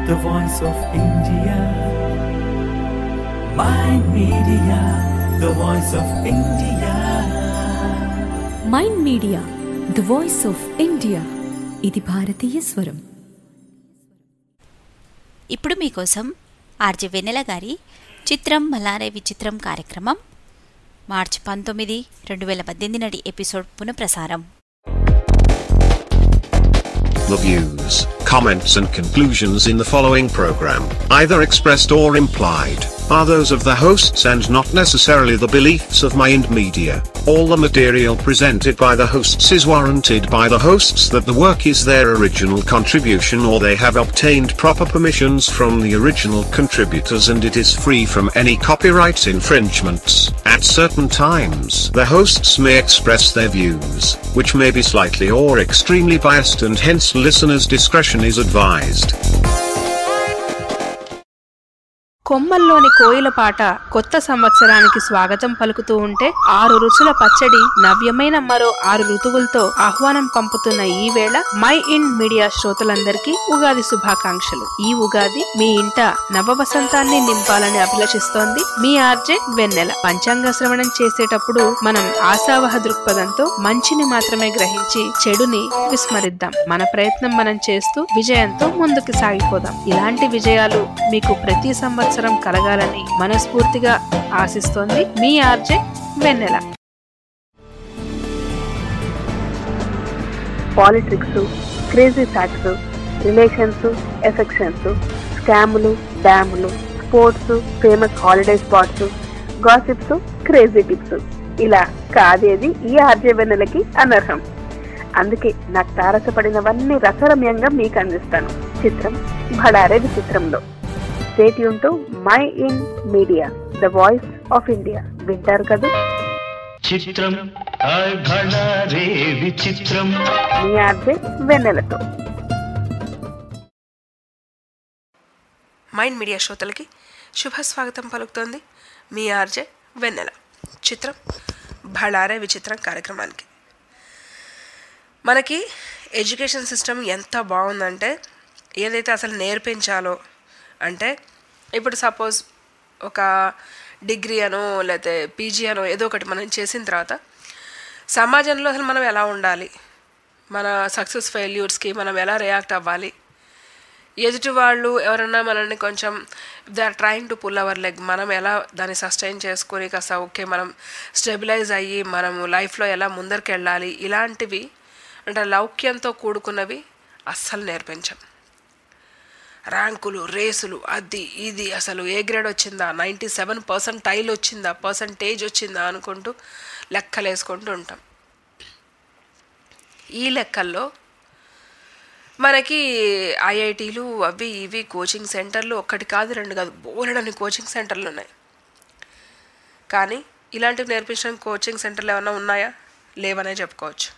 the voice of India. Mind Media, the voice of India. Mind media the voice of India ఇది భారతీయ స్వరం ఇప్పుడు మీకోసం RJ వెన్నెల గారి చిత్రం మలారే విచిత్రం కార్యక్రమం మార్చి పంతొమ్మిది రెండు వేల పద్దెనిమిది నాటి ఎపిసోడ్ పునఃప్రసారం The views, comments, and conclusions in the following program, either expressed or implied, are those of the hosts and not necessarily the beliefs of Mind Media. All the material presented by the hosts is warranted by the hosts that the work is their original contribution or they have obtained proper permissions from the original contributors and it is free from any copyright infringements. At certain times, the hosts may express their views, which may be slightly or extremely biased and hence listeners' discretion is advised. కొమ్మల్లోని కోయిల పాట కొత్త సంవత్సరానికి స్వాగతం పలుకుతూ ఉంటే ఆరు రుచుల పచ్చడి నవ్యమైన మరో ఆరు ఋతువులతో ఆహ్వానం పంపుతున్న ఈ వేళ మై ఇన్ మీడియా శ్రోతలందరికీ ఉగాది శుభాకాంక్షలు ఈ ఉగాది మీ ఇంట నవ వసంతాన్ని నింపాలని అభిలషిస్తోంది మీ ఆర్జే వెన్నెల పంచాంగ శ్రవణం చేసేటప్పుడు మనం ఆశావహ దృక్పథంతో మంచిని మాత్రమే గ్రహించి చెడుని విస్మరిద్దాం మన ప్రయత్నం మనం చేస్తూ విజయంతో ముందుకు సాగిపోదాం ఇలాంటి విజయాలు మీకు ప్రతి సంవత్సరం కలగాలని మనస్ఫూర్తిగా ఆశిస్తోంది మీ RJ Vennela politics crazy facts relations affections స్కాములు డ్యాములు sports famous holiday spots gossips crazy tips ఇలా కాదేది ఈ ఆర్జే వెన్నెలకి అనర్హం అందుకే నాకు తారసపడినవన్నీ రసరమ్యంగా మీకు అందిస్తాను చిత్రం భడారే విచిత్రంలో stay tuned to my in media the voice of India వింటారు కదా చిత్రం హాయ్ భళా రే విచిత్రం మీ ఆర్జే వెన్నెలతో మైండ్ మీడియా శ్రోతలకి శుభ స్వాగతం పలుకుతోంది మీ ఆర్జే వెన్నెల చిత్రం భళారే విచిత్రం కార్యక్రమానికి మనకి ఎడ్యుకేషన్ సిస్టమ్ ఎంత బాగుందంటే ఏదైతే అసలు నేర్పించాలో అంటే ఇప్పుడు సపోజ్ ఒక డిగ్రీ అనో లేకపోతే పీజీ అనో ఏదో ఒకటి మనం చేసిన తర్వాత సమాజంలో అసలు మనం ఎలా ఉండాలి మన సక్సెస్ ఫెయిల్యూర్స్కి మనం ఎలా రియాక్ట్ అవ్వాలి ఎదుటి వాళ్ళు ఎవరన్నా మనల్ని కొంచెం they are trying to pull our leg మనం ఎలా దాన్ని సస్టైన్ చేసుకొని కాస్త ఓకే మనం స్టెబిలైజ్ అయ్యి మనము లైఫ్లో ఎలా ముందరికి వెళ్ళాలి ఇలాంటివి అంటే లౌక్యంతో కూడుకున్నవి అస్సలు నేర్పించం ర్యాంకులు రేసులు అది ఇది అసలు ఏ గ్రేడ్ వచ్చిందా నైంటీ సెవెన్ పర్సెంట్ టైల్ వచ్చిందా పర్సంటేజ్ వచ్చిందా అనుకుంటూ లెక్కలు వేసుకుంటూ ఉంటాం ఈ లెక్కల్లో మనకి ఐఐటీలు అవి ఇవి కోచింగ్ సెంటర్లు ఒక్కటి కాదు రెండు కాదు బోలెడని కోచింగ్ సెంటర్లు ఉన్నాయి కానీ ఇలాంటివి నేర్పించడానికి కోచింగ్ సెంటర్లు ఏమైనా ఉన్నాయా లేవనే చెప్పుకోవచ్చు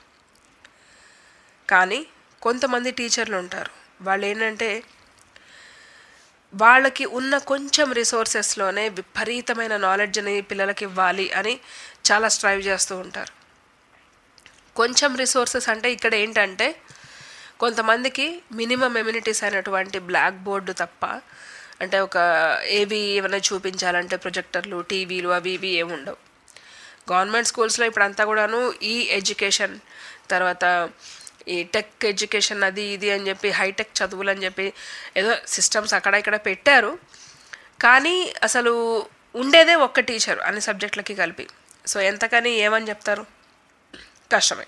కానీ కొంతమంది టీచర్లు ఉంటారు వాళ్ళు ఏంటంటే వాళ్ళకి ఉన్న కొంచెం రిసోర్సెస్లోనే విపరీతమైన నాలెడ్జ్ని పిల్లలకి ఇవ్వాలి అని చాలా స్ట్రైవ్ చేస్తూ ఉంటారు కొంచెం రిసోర్సెస్ అంటే ఇక్కడ ఏంటంటే కొంతమందికి మినిమం ఎమ్యూనిటీస్ అయినటువంటి బ్లాక్ బోర్డు తప్ప అంటే ఒక ఏవి ఏమైనా చూపించాలంటే ప్రొజెక్టర్లు టీవీలు అవి ఇవి ఏమి ఉండవు గవర్నమెంట్ స్కూల్స్లో ఇప్పుడు అంతా కూడాను ఈ ఎడ్యుకేషన్ తర్వాత ఈ టెక్ ఎడ్యుకేషన్ అది ఇది అని చెప్పి హైటెక్ చదువులు అని చెప్పి ఏదో సిస్టమ్స్ అక్కడ ఇక్కడ పెట్టారు కానీ అసలు ఉండేదే ఒక్క టీచర్ అన్ని సబ్జెక్టులకి కలిపి సో ఎంతకని ఏమని చెప్తారు కష్టమే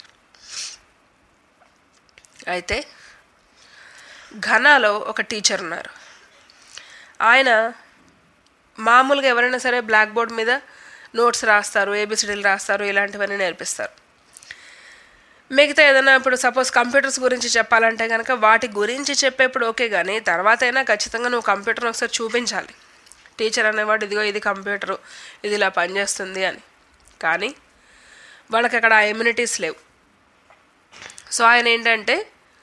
అయితే ఘనాలో ఒక టీచర్ ఉన్నారు ఆయన మామూలుగా ఎవరైనా సరే బ్లాక్ బోర్డ్ మీద నోట్స్ రాస్తారు ఏబిసిడీలు రాస్తారు ఇలాంటివన్నీ నేర్పిస్తారు మిగతా ఏదైనా ఇప్పుడు సపోజ్ కంప్యూటర్స్ గురించి చెప్పాలంటే కనుక వాటి గురించి చెప్పేప్పుడు ఓకే కానీ తర్వాత అయినా ఖచ్చితంగా నువ్వు కంప్యూటర్ని ఒకసారి చూపించాలి టీచర్ అనేవాడు ఇదిగో ఇది కంప్యూటరు ఇది ఇలా పనిచేస్తుంది అని కానీ వాళ్ళకి అక్కడ ఆ ఎమ్యూనిటీస్ లేవు సో ఆయన ఏంటంటే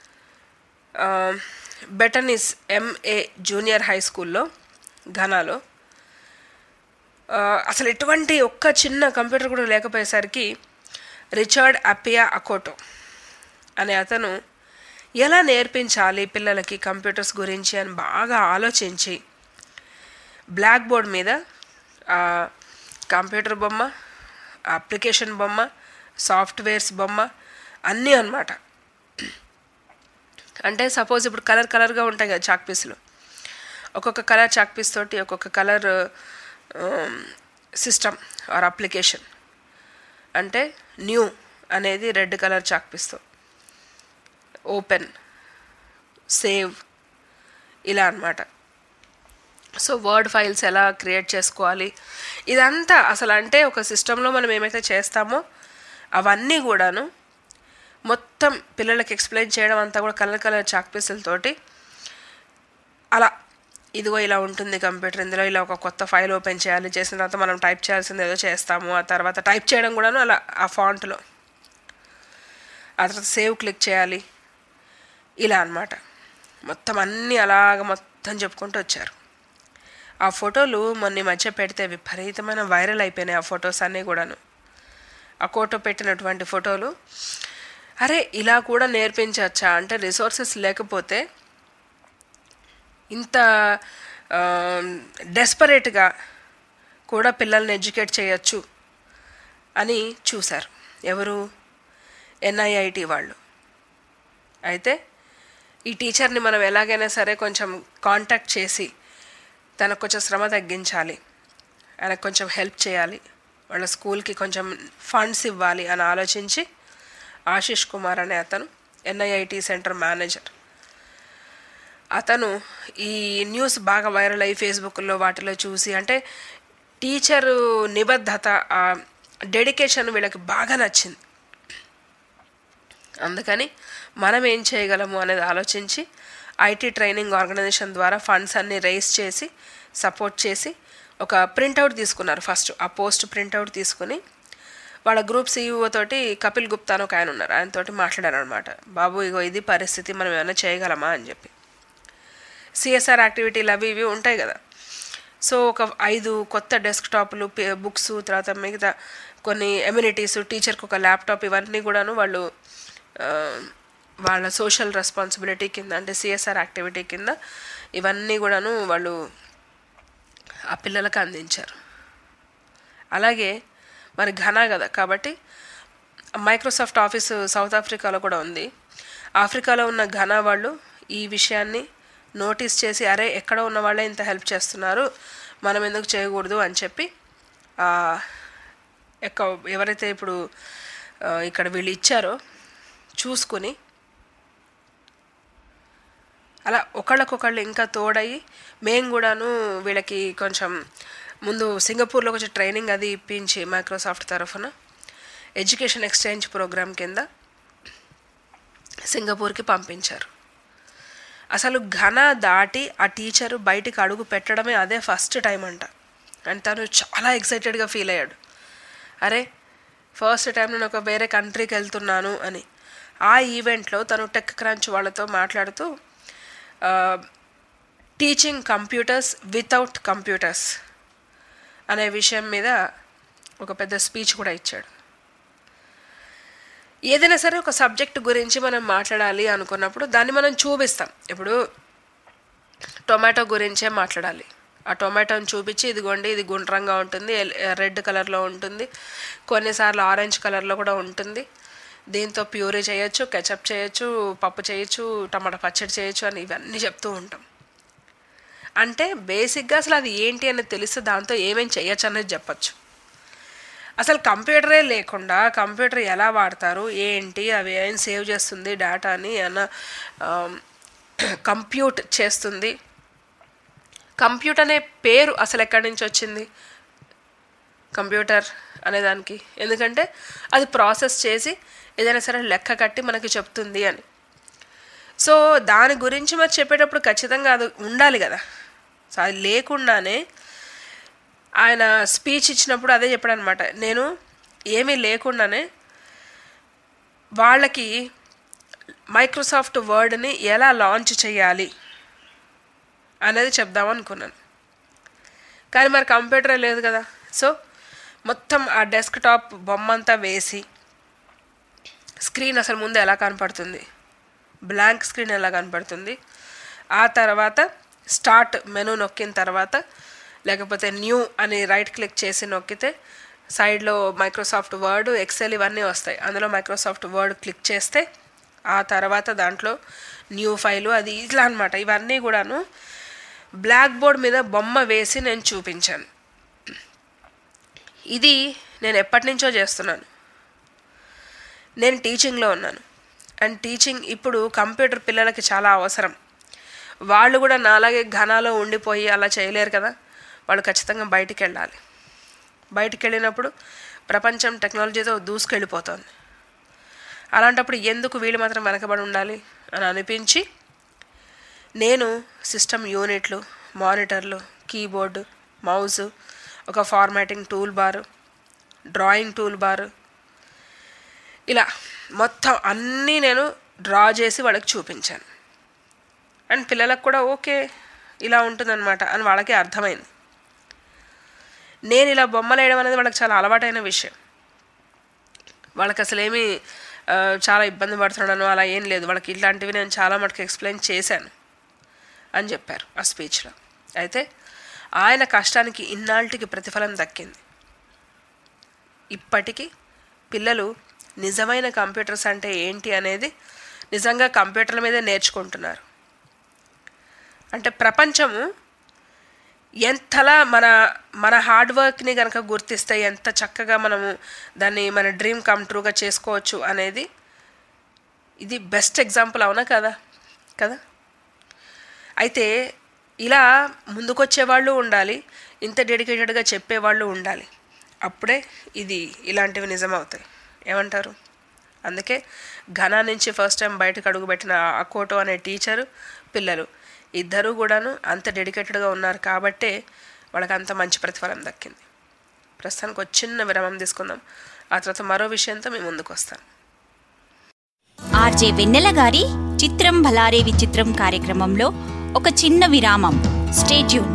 బెటనిస్ ఎంఏ జూనియర్ హై స్కూల్లో ఘనాలో ఆ, అసలు ఎటువంటి ఒక్క చిన్న కంప్యూటర్ కూడా లేకపోయేసరికి రిచర్డ్ అపియా అకోటో అనే అతను ఎలా నేర్పించాలి పిల్లలకి కంప్యూటర్స్ గురించి అని బాగా ఆలోచించి బ్లాక్ బోర్డ్ మీద ఆ కంప్యూటర్ బొమ్మ అప్లికేషన్ బొమ్మ సాఫ్ట్వేర్స్ బొమ్మ అన్నీ అనమాట అంటే సపోజ్ ఇప్పుడు కలర్ కలర్గా ఉంటాయి కదా చాక్ పీసులు ఒక్కొక్క కలర్ చాక్ పీస్ తోటి ఒక్కొక్క కలర్ సిస్టమ్ ఆర్ అప్లికేషన్ అంటే న్యూ అనేది రెడ్ కలర్ చాక్ పీస్తో ఓపెన్ సేవ్ ఇలా అన్నమాట సో వర్డ్ ఫైల్స్ ఎలా క్రియేట్ చేసుకోవాలి ఇదంతా అసలు అంటే ఒక సిస్టంలో మనం ఏమైతే చేస్తామో అవన్నీ కూడాను మొత్తం పిల్లలకి ఎక్స్ప్లెయిన్ చేయడం అంతా కూడా కలర్ కలర్ చాక్ పీసులతోటి అలా ఇదిగో ఇలా ఉంటుంది కంప్యూటర్ ఇందులో ఇలా ఒక కొత్త ఫైల్ ఓపెన్ చేయాలి చేసిన తర్వాత మనం టైప్ చేయాల్సింది ఏదో చేస్తాము ఆ తర్వాత టైప్ చేయడం కూడాను అలా ఆ ఫాంట్లో ఆ తర్వాత సేవ్ క్లిక్ చేయాలి ఇలా అన్నమాట మొత్తం అన్నీ అలాగ మొత్తం చెప్పుకుంటూ వచ్చారు ఆ ఫోటోలు మొన్న ఈ మధ్య పెడితే విపరీతమైన వైరల్ అయిపోయినాయి ఆ ఫొటోస్ అన్నీ కూడాను ఆ కోటో పెట్టినటువంటి ఫోటోలు అరే ఇలా కూడా నేర్పించవచ్చా అంటే రిసోర్సెస్ లేకపోతే ఇంత డెస్పరేట్గా కూడా పిల్లల్ని ఎడ్యుకేట్ చేయొచ్చు అని చూశారు ఎవరు ఎన్ఐఐటి వాళ్ళు అయితే ఈ టీచర్ని మనం ఎలాగైనా సరే కొంచెం కాంటాక్ట్ చేసి తనకు కొంచెం శ్రమ తగ్గించాలి ఆయనకు కొంచెం హెల్ప్ చేయాలి వాళ్ళ స్కూల్కి కొంచెం ఫండ్స్ ఇవ్వాలి అని ఆలోచించి ఆశిష్ కుమార్ అనే అతను ఎన్ఐఐటి సెంటర్ మేనేజర్ అతను ఈ న్యూస్ బాగా వైరల్ అయ్యి ఫేస్బుక్లో వాటిలో చూసి అంటే టీచరు నిబద్ధత ఆ డెడికేషన్ వీళ్ళకి బాగా నచ్చింది అందుకని మనం ఏం చేయగలము అనేది ఆలోచించి ఐటీ ట్రైనింగ్ ఆర్గనైజేషన్ ద్వారా ఫండ్స్ అన్ని రైజ్ చేసి సపోర్ట్ చేసి ఒక ప్రింట్అవుట్ తీసుకున్నారు ఫస్ట్ ఆ పోస్ట్ ప్రింట్అవుట్ తీసుకుని వాళ్ళ గ్రూప్ సీఈఓ తోటి కపిల్ గుప్తా అని ఒక ఆయన ఉన్నారు ఆయనతోటి మాట్లాడారు అనమాట బాబు ఇగో ఇది పరిస్థితి మనం ఏమైనా చేయగలమా అని చెప్పి సిఎస్ఆర్ యాక్టివిటీలు అవి ఇవి ఉంటాయి కదా సో ఒక ఐదు కొత్త డెస్క్టాప్లు బుక్స్ తర్వాత మిగతా కొన్ని ఎమ్యూనిటీస్ టీచర్కి ఒక ల్యాప్టాప్ ఇవన్నీ కూడాను వాళ్ళు ఆ, వాళ్ళ సోషల్ రెస్పాన్సిబిలిటీ కింద అంటే సిఎస్ఆర్ యాక్టివిటీ కింద ఇవన్నీ కూడాను వాళ్ళు ఆ పిల్లలకు అందించారు అలాగే మరి ఘనా కదా కాబట్టి మైక్రోసాఫ్ట్ ఆఫీస్ సౌత్ ఆఫ్రికాలో కూడా ఉంది ఆఫ్రికాలో ఉన్న ఘనా వాళ్ళు ఈ విషయాన్ని నోటీస్ చేసి అరే ఎక్కడ ఉన్న వాళ్ళే ఇంత హెల్ప్ చేస్తున్నారు మనం ఎందుకు చేయకూడదు అని చెప్పి ఆ, ఎక్క ఎవరైతే ఇప్పుడు ఆ, ఇక్కడ వీళ్ళు ఇచ్చారో చూసుకుని అలా ఒకళ్ళకొకళ్ళు ఇంకా తోడయి మేము కూడాను వీళ్ళకి కొంచెం ముందు సింగపూర్లో కొంచెం ట్రైనింగ్ అది ఇప్పించి మైక్రోసాఫ్ట్ తరఫున ఎడ్యుకేషన్ ఎక్స్చేంజ్ ప్రోగ్రామ్ కింద సింగపూర్కి పంపించారు అసలు ఘన దాటి ఆ టీచరు బయటికి అడుగు పెట్టడమే అదే ఫస్ట్ టైం అంట అండ్ తను చాలా ఎక్సైటెడ్గా ఫీల్ అయ్యాడు అరే ఫస్ట్ టైం నేను ఒక వేరే కంట్రీకి వెళ్తున్నాను అని ఆ ఈవెంట్లో తను టెక్ క్రంచ్ వాళ్ళతో మాట్లాడుతూ టీచింగ్ కంప్యూటర్స్ వితౌట్ కంప్యూటర్స్ అనే విషయం మీద ఒక పెద్ద స్పీచ్ కూడా ఇచ్చాడు ఏదైనా సరే ఒక సబ్జెక్ట్ గురించి మనం మాట్లాడాలి అనుకున్నప్పుడు దాన్ని మనం చూపిస్తాం ఇప్పుడు టొమాటో గురించే మాట్లాడాలి ఆ టొమాటోని చూపించి ఇదిగోండి ఇది గుండ్రంగా ఉంటుంది ఎల్- రెడ్ కలర్లో ఉంటుంది కొన్నిసార్లు ఆరెంజ్ కలర్లో కూడా ఉంటుంది దీంతో ప్యూరీ చేయొచ్చు కెచప్ చేయొచ్చు పప్పు చేయొచ్చు టమాటా పచ్చడి చేయొచ్చు అని ఇవన్నీ చెప్తూ ఉంటాం అంటే బేసిక్గా అసలు అది ఏంటి అనేది తెలిస్తే దాంతో ఏమేం చేయొచ్చు అనేది చెప్పచ్చు అసలు కంప్యూటరే లేకుండా కంప్యూటర్ ఎలా వాడతారు ఏంటి అవి ఏం సేవ్ చేస్తుంది డేటాని ఏమన్నా కంప్యూట్ చేస్తుంది కంప్యూటర్ అనే పేరు అసలు ఎక్కడి నుంచి వచ్చింది కంప్యూటర్ అనేదానికి ఎందుకంటే అది ప్రాసెస్ చేసి ఏదైనా సరే లెక్క కట్టి మనకి చెప్తుంది అని సో దాని గురించి మరి చెప్పేటప్పుడు ఖచ్చితంగా అది ఉండాలి కదా సో అది లేకుండానే ఆయన స్పీచ్ ఇచ్చినప్పుడు అదే చెప్పాడు అనమాట నేను ఏమీ లేకుండానే వాళ్ళకి మైక్రోసాఫ్ట్ వర్డ్ని ఎలా లాంచ్ చేయాలి అనేది చెప్దాం అనుకున్నాను కానీ మరి కంప్యూటరే లేదు కదా సో మొత్తం ఆ డెస్క్టాప్ బొమ్మ అంతా వేసి స్క్రీన్ అసలు ముందు ఎలా కనపడుతుంది బ్లాంక్ స్క్రీన్ ఎలా కనపడుతుంది ఆ తర్వాత స్టార్ట్ మెనూ నొక్కిన తర్వాత లేకపోతే న్యూ అని రైట్ క్లిక్ చేసి నొక్కితే సైడ్లో మైక్రోసాఫ్ట్ వర్డ్ ఎక్సెల్ ఇవన్నీ వస్తాయి అందులో మైక్రోసాఫ్ట్ వర్డ్ క్లిక్ చేస్తే ఆ తర్వాత దాంట్లో న్యూ ఫైలు అది ఇట్లా అనమాట ఇవన్నీ కూడాను బ్లాక్ బోర్డ్ మీద బొమ్మ వేసి నేను చూపించాను ఇది నేను ఎప్పటి నుంచో చేస్తున్నాను నేను టీచింగ్లో ఉన్నాను అండ్ టీచింగ్ ఇప్పుడు కంప్యూటర్ పిల్లలకి చాలా అవసరం వాళ్ళు కూడా నాలాగే ఘనాలో ఉండిపోయి అలా చేయలేరు కదా వాళ్ళు ఖచ్చితంగా బయటికి వెళ్ళాలి బయటికి వెళ్ళినప్పుడు ప్రపంచం టెక్నాలజీతో దూసుకెళ్ళిపోతుంది అలాంటప్పుడు ఎందుకు వీళ్ళు మాత్రం వెనకబడి ఉండాలి అని అనిపించి నేను సిస్టమ్ యూనిట్లు మానిటర్లు కీబోర్డు మౌస్ ఒక formatting toolbar drawing toolbar ఇలా మొత్తం అన్నీ నేను డ్రా చేసి వాళ్ళకి చూపించాను అండ్ పిల్లలకు కూడా ఓకే ఇలా ఉంటుందన్నమాట అని వాళ్ళకి అర్థమైంది నేను ఇలా బొమ్మలు వేయడం అనేది వాళ్ళకి చాలా అలవాటైన విషయం వాళ్ళకి అసలు ఏమీ ఆ, చాలా ఇబ్బంది పడుతున్నాను అలా ఏం లేదు వాళ్ళకి ఇలాంటివి నేను చాలా మటుకు ఎక్స్ప్లెయిన్ చేశాను అని చెప్పారు ఆ స్పీచ్లో అయితే ఆయన కష్టానికి ఇన్నాళ్ళకి ప్రతిఫలం దక్కింది ఇప్పటికీ పిల్లలు నిజమైన కంప్యూటర్స్ అంటే ఏంటి అనేది నిజంగా కంప్యూటర్ల మీదే నేర్చుకుంటున్నారు అంటే ప్రపంచము ఎంతలా మన మన హార్డ్ వర్క్ని కనుక గుర్తిస్తే ఎంత చక్కగా మనము దాన్ని మన డ్రీమ్ కమ్ ట్రూగా చేసుకోవచ్చు అనేది ఇది బెస్ట్ ఎగ్జాంపుల్ అవునా కదా కదా అయితే ఇలా ముందుకొచ్చే వాళ్ళు ఉండాలి ఇంత డెడికేటెడ్గా చెప్పేవాళ్ళు ఉండాలి అప్పుడే ఇది ఇలాంటివి నిజమవుతాయి ఏమంటారు అందుకే ఘనా నుంచి ఫస్ట్ టైం బయటకు అడుగుపెట్టిన అకోటో అనే టీచరు పిల్లలు ఇద్దరూ కూడాను అంత డెడికేటెడ్గా ఉన్నారు కాబట్టే వాళ్ళకి అంత మంచి ప్రతిఫలం దక్కింది ప్రస్తుతానికి ఒక చిన్న విరామం తీసుకుందాం ఆ తర్వాత మరో విషయంతో మేము ముందుకు వస్తాను ఆర్జే వెన్నెల గారి చిత్రం భలారే విచిత్రం కార్యక్రమంలో ఒక చిన్న విరామం స్టేట్యూన్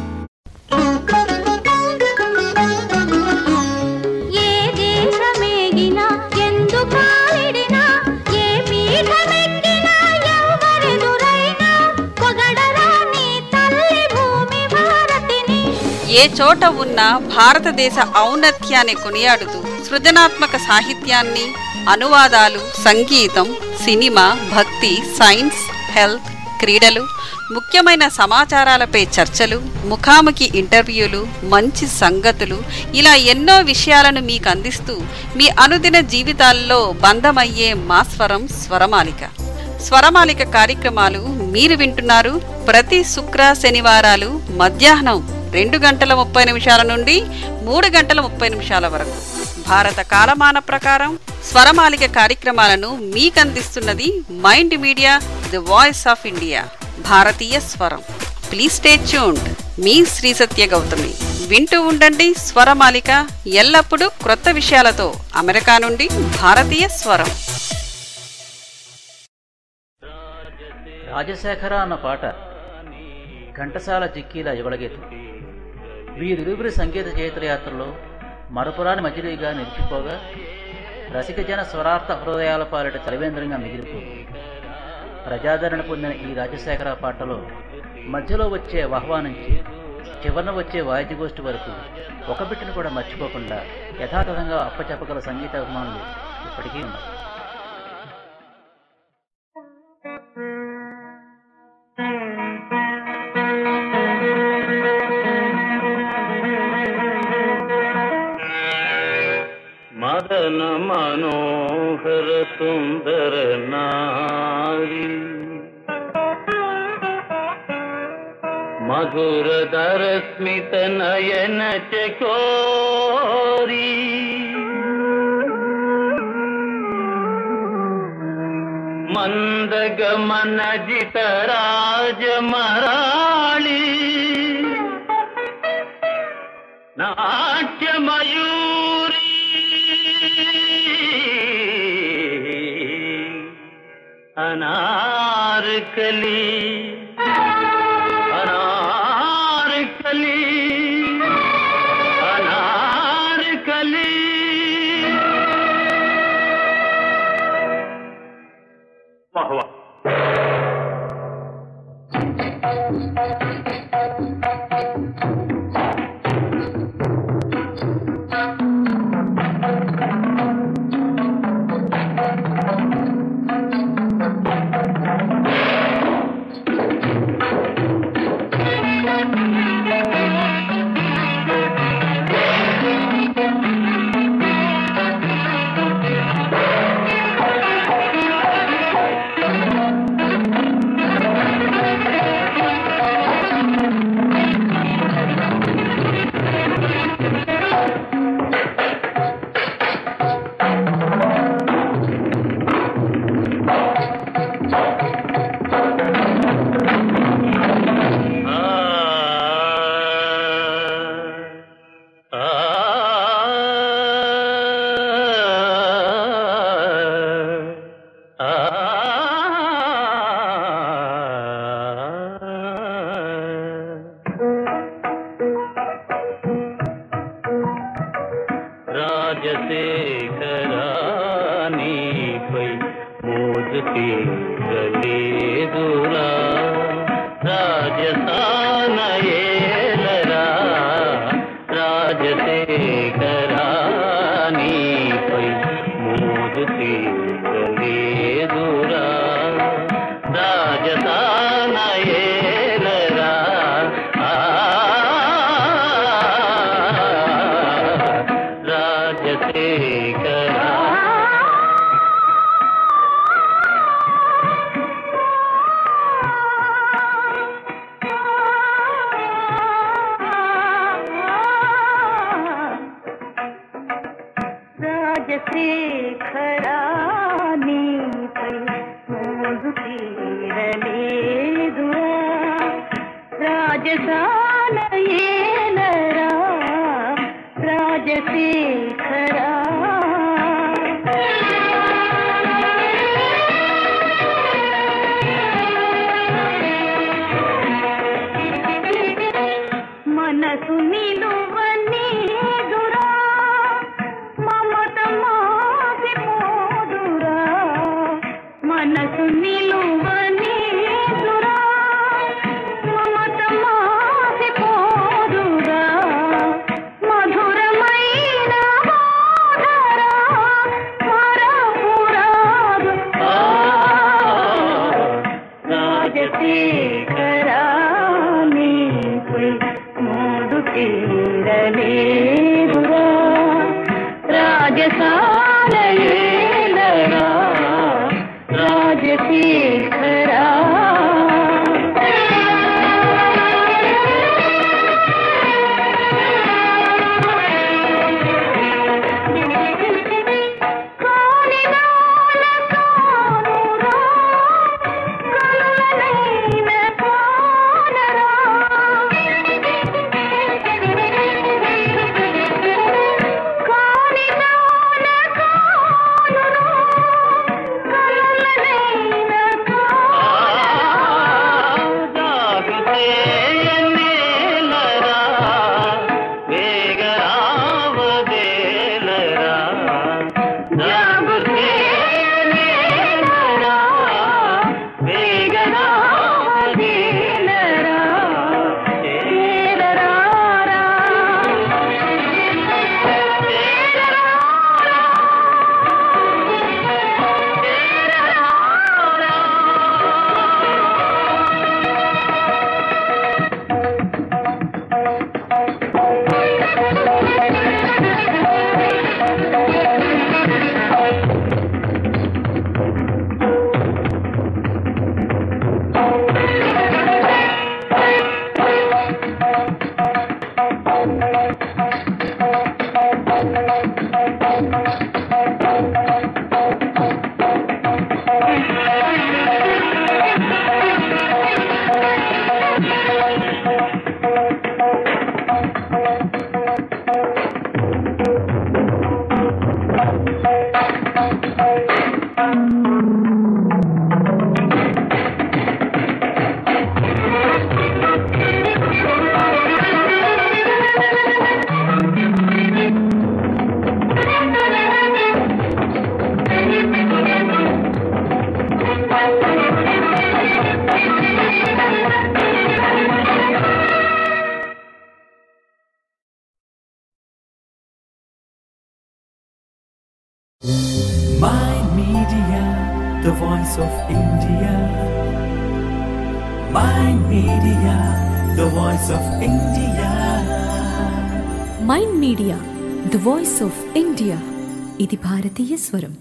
ఏ దేశమేగినా ఎందు కాలిడినా ఏ పీఠమెక్కినా ఎవరెదురైనా పొగడరా నీ తల్లి భూమి భారతిని ఏ చోట ఉన్న భారతదేశ ఔన్నత్యాన్ని కొనియాడుతూ సృజనాత్మక సాహిత్యాన్ని అనువాదాలు సంగీతం సినిమా భక్తి సైన్స్ హెల్త్ క్రీడలు ముఖ్యమైన సమాచారాలపై చర్చలు ముఖాముఖి ఇంటర్వ్యూలు మంచి సంగతులు ఇలా ఎన్నో విషయాలను మీకు అందిస్తూ మీ అనుదిన జీవితాల్లో బంధమయ్యే మా స్వరం స్వరమాలిక స్వరమాలిక కార్యక్రమాలు మీరు వింటున్నారు ప్రతి శుక్ర శనివారాలు మధ్యాహ్నం రెండు గంటల ముప్పై నిమిషాల నుండి మూడు గంటల ముప్పై నిమిషాల వరకు భారత కాలమాన ప్రకారం స్వరమాలిక కార్యక్రమాలను మీకందిస్తున్నది mind media the voice of India భారతీయ స్వరం ప్లీజ్ స్టే ట్యూన్డ్ మీ శ్రీ సత్య గౌతమి వింటూ ఉండండి స్వరమాలిక ఎల్లప్పుడూ క్రొత్త విషయాలతో అమెరికా నుండి భారతీయ స్వరం రాజశేఖర అన్న పాట ఘంటసాల జిక్కీల యుగళగీతం వీరిరువురి సంగీత చైత్ర యాత్రలో మరపురాని మజిలీగా నిలిచిపోగా రసికజన స్వరార్థ హృదయాల పాలిట చలివేంద్రంగా మిగిలిపోతుంది ప్రజాదరణ పొందిన ఈ రాజశేఖర పాటలో మధ్యలో వచ్చే వహ్వా నుంచి చివరన వచ్చే వాయిద్యగోష్ఠి వరకు ఒక బిట్టును కూడా మర్చిపోకుండా యథాతథంగా అప్పచెప్పగల సంగీత అభిమానులు ఇప్పటికీ ఉన్నారు మదన మనోహర సుందర నారి మధుర దర స్మిత నయన చకోరి మందగమన జిత రాజమరాళి నాట్యమయూరి అనార్కలి అనార్కలి అనార్కలి వాహ్ వాహ్ రాజశేఖరానిపై మోజు తీరలేదురా రాజసానయేలరా రాజశేఖరానిపై మోజు తీరలేదురా రాజసానయేలరా ఆ రాజశేఖరా రాజశేఖరానిపై మోజు తీరలేదురా రాజసాన ఏలరా రాజశేఖరా మనసు నిలువనీదురా మమత మాసిపోదురా మనసు నిలువనీదురా మమత మాసిపోదురా మధురమైన మోధరా మరపురాదు రాజశేఖరానిపై మోడు తీరలేదురా రాజసాలయేలరా రాజశేఖరా My Media, the voice of India. My Media, the voice of India. Mind media the voice of India ఇది భారతీయ స్వరం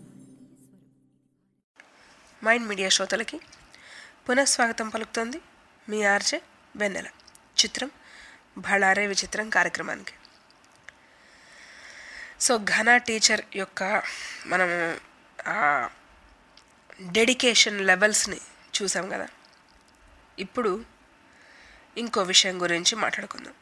మైండ్ మీడియా శ్రోతలకి పునఃస్వాగతం పలుకుతోంది మీ ఆర్జే వెన్నెల చిత్రం భళారే విచిత్రం కార్యక్రమానికి సో ఘన టీచర్ యొక్క మనము ఆ డెడికేషన్ లెవెల్స్ని చూసాం కదా ఇప్పుడు ఇంకో విషయం గురించి మాట్లాడుకుందాం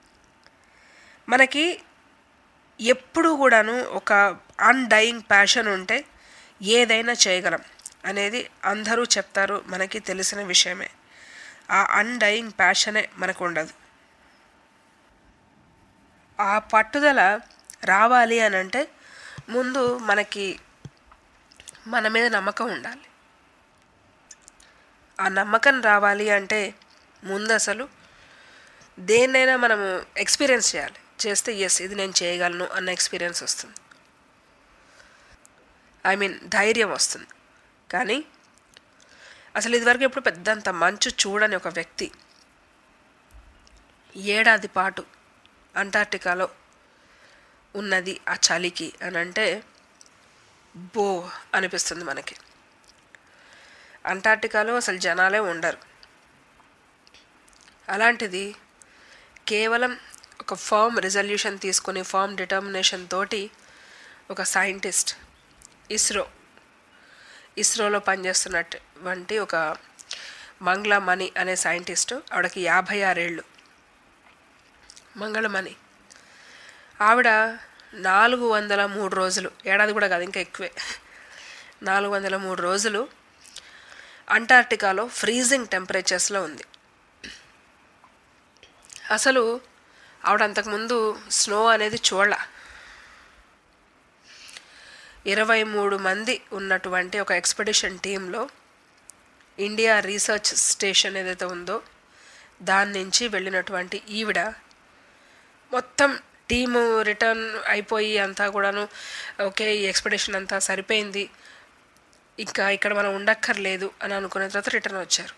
మనకి ఎప్పుడు కూడాను ఒక అన్డయింగ్ ప్యాషన్ ఉంటే ఏదైనా చేయగలం అనేది అందరూ చెప్తారు మనకి తెలిసిన విషయమే ఆ అన్డయింగ్ ప్యాషనే మనకు ఉండదు ఆ పట్టుదల రావాలి అని అంటే ముందు మనకి మన మీద నమ్మకం ఉండాలి ఆ నమ్మకం రావాలి అంటే ముందు అసలు దేన్నైనా మనము ఎక్స్పీరియన్స్ చేయాలి చేస్తే ఎస్ ఇది నేను చేయగలను అన్న ఎక్స్పీరియన్స్ వస్తుంది ఐ మీన్ ధైర్యం వస్తుంది కానీ అసలు ఇదివరకు ఎప్పుడు పెద్దంత మంచు చూడని ఒక వ్యక్తి ఏడాది పాటు అంటార్టికాలో ఉన్నది ఆ చలికి అని అంటే బో అనిపిస్తుంది మనకి అంటార్టికాలో అసలు జనాలే ఉండరు అలాంటిది కేవలం ఒక ఫర్మ్ రిజల్యూషన్ తీసుకొని ఫర్మ్ డిటర్మినేషన్ తోటి ఒక సైంటిస్ట్ ఇస్రో ఇస్రోలో పనిచేస్తున్నటువంటి ఒక మంగళ మణి అనే సైంటిస్టు ఆవిడకి యాభై ఆరేళ్ళు మంగళమణి ఆవిడ నాలుగు వందల మూడు రోజులు ఏడాది కూడా కాదు ఇంకా ఎక్కువే నాలుగు వందల మూడు రోజులు అంటార్టికాలో ఫ్రీజింగ్ టెంపరేచర్స్లో ఉంది అసలు ఆవిడ అంతకుముందు స్నో అనేది చూడాల ఇరవై మూడు మంది ఉన్నటువంటి ఒక ఎక్స్పెడిషన్ టీంలో ఇండియా రీసెర్చ్ స్టేషన్ ఏదైతే ఉందో దాని నుంచి వెళ్ళినటువంటి ఈవిడ మొత్తం టీము రిటర్న్ అయిపోయి అంతా కూడాను ఓకే ఈ ఎక్స్పెడిషన్ అంతా సరిపోయింది ఇంకా ఇక్కడ మనం ఉండక్కర్లేదు అని అనుకున్న తర్వాత రిటర్న్ వచ్చారు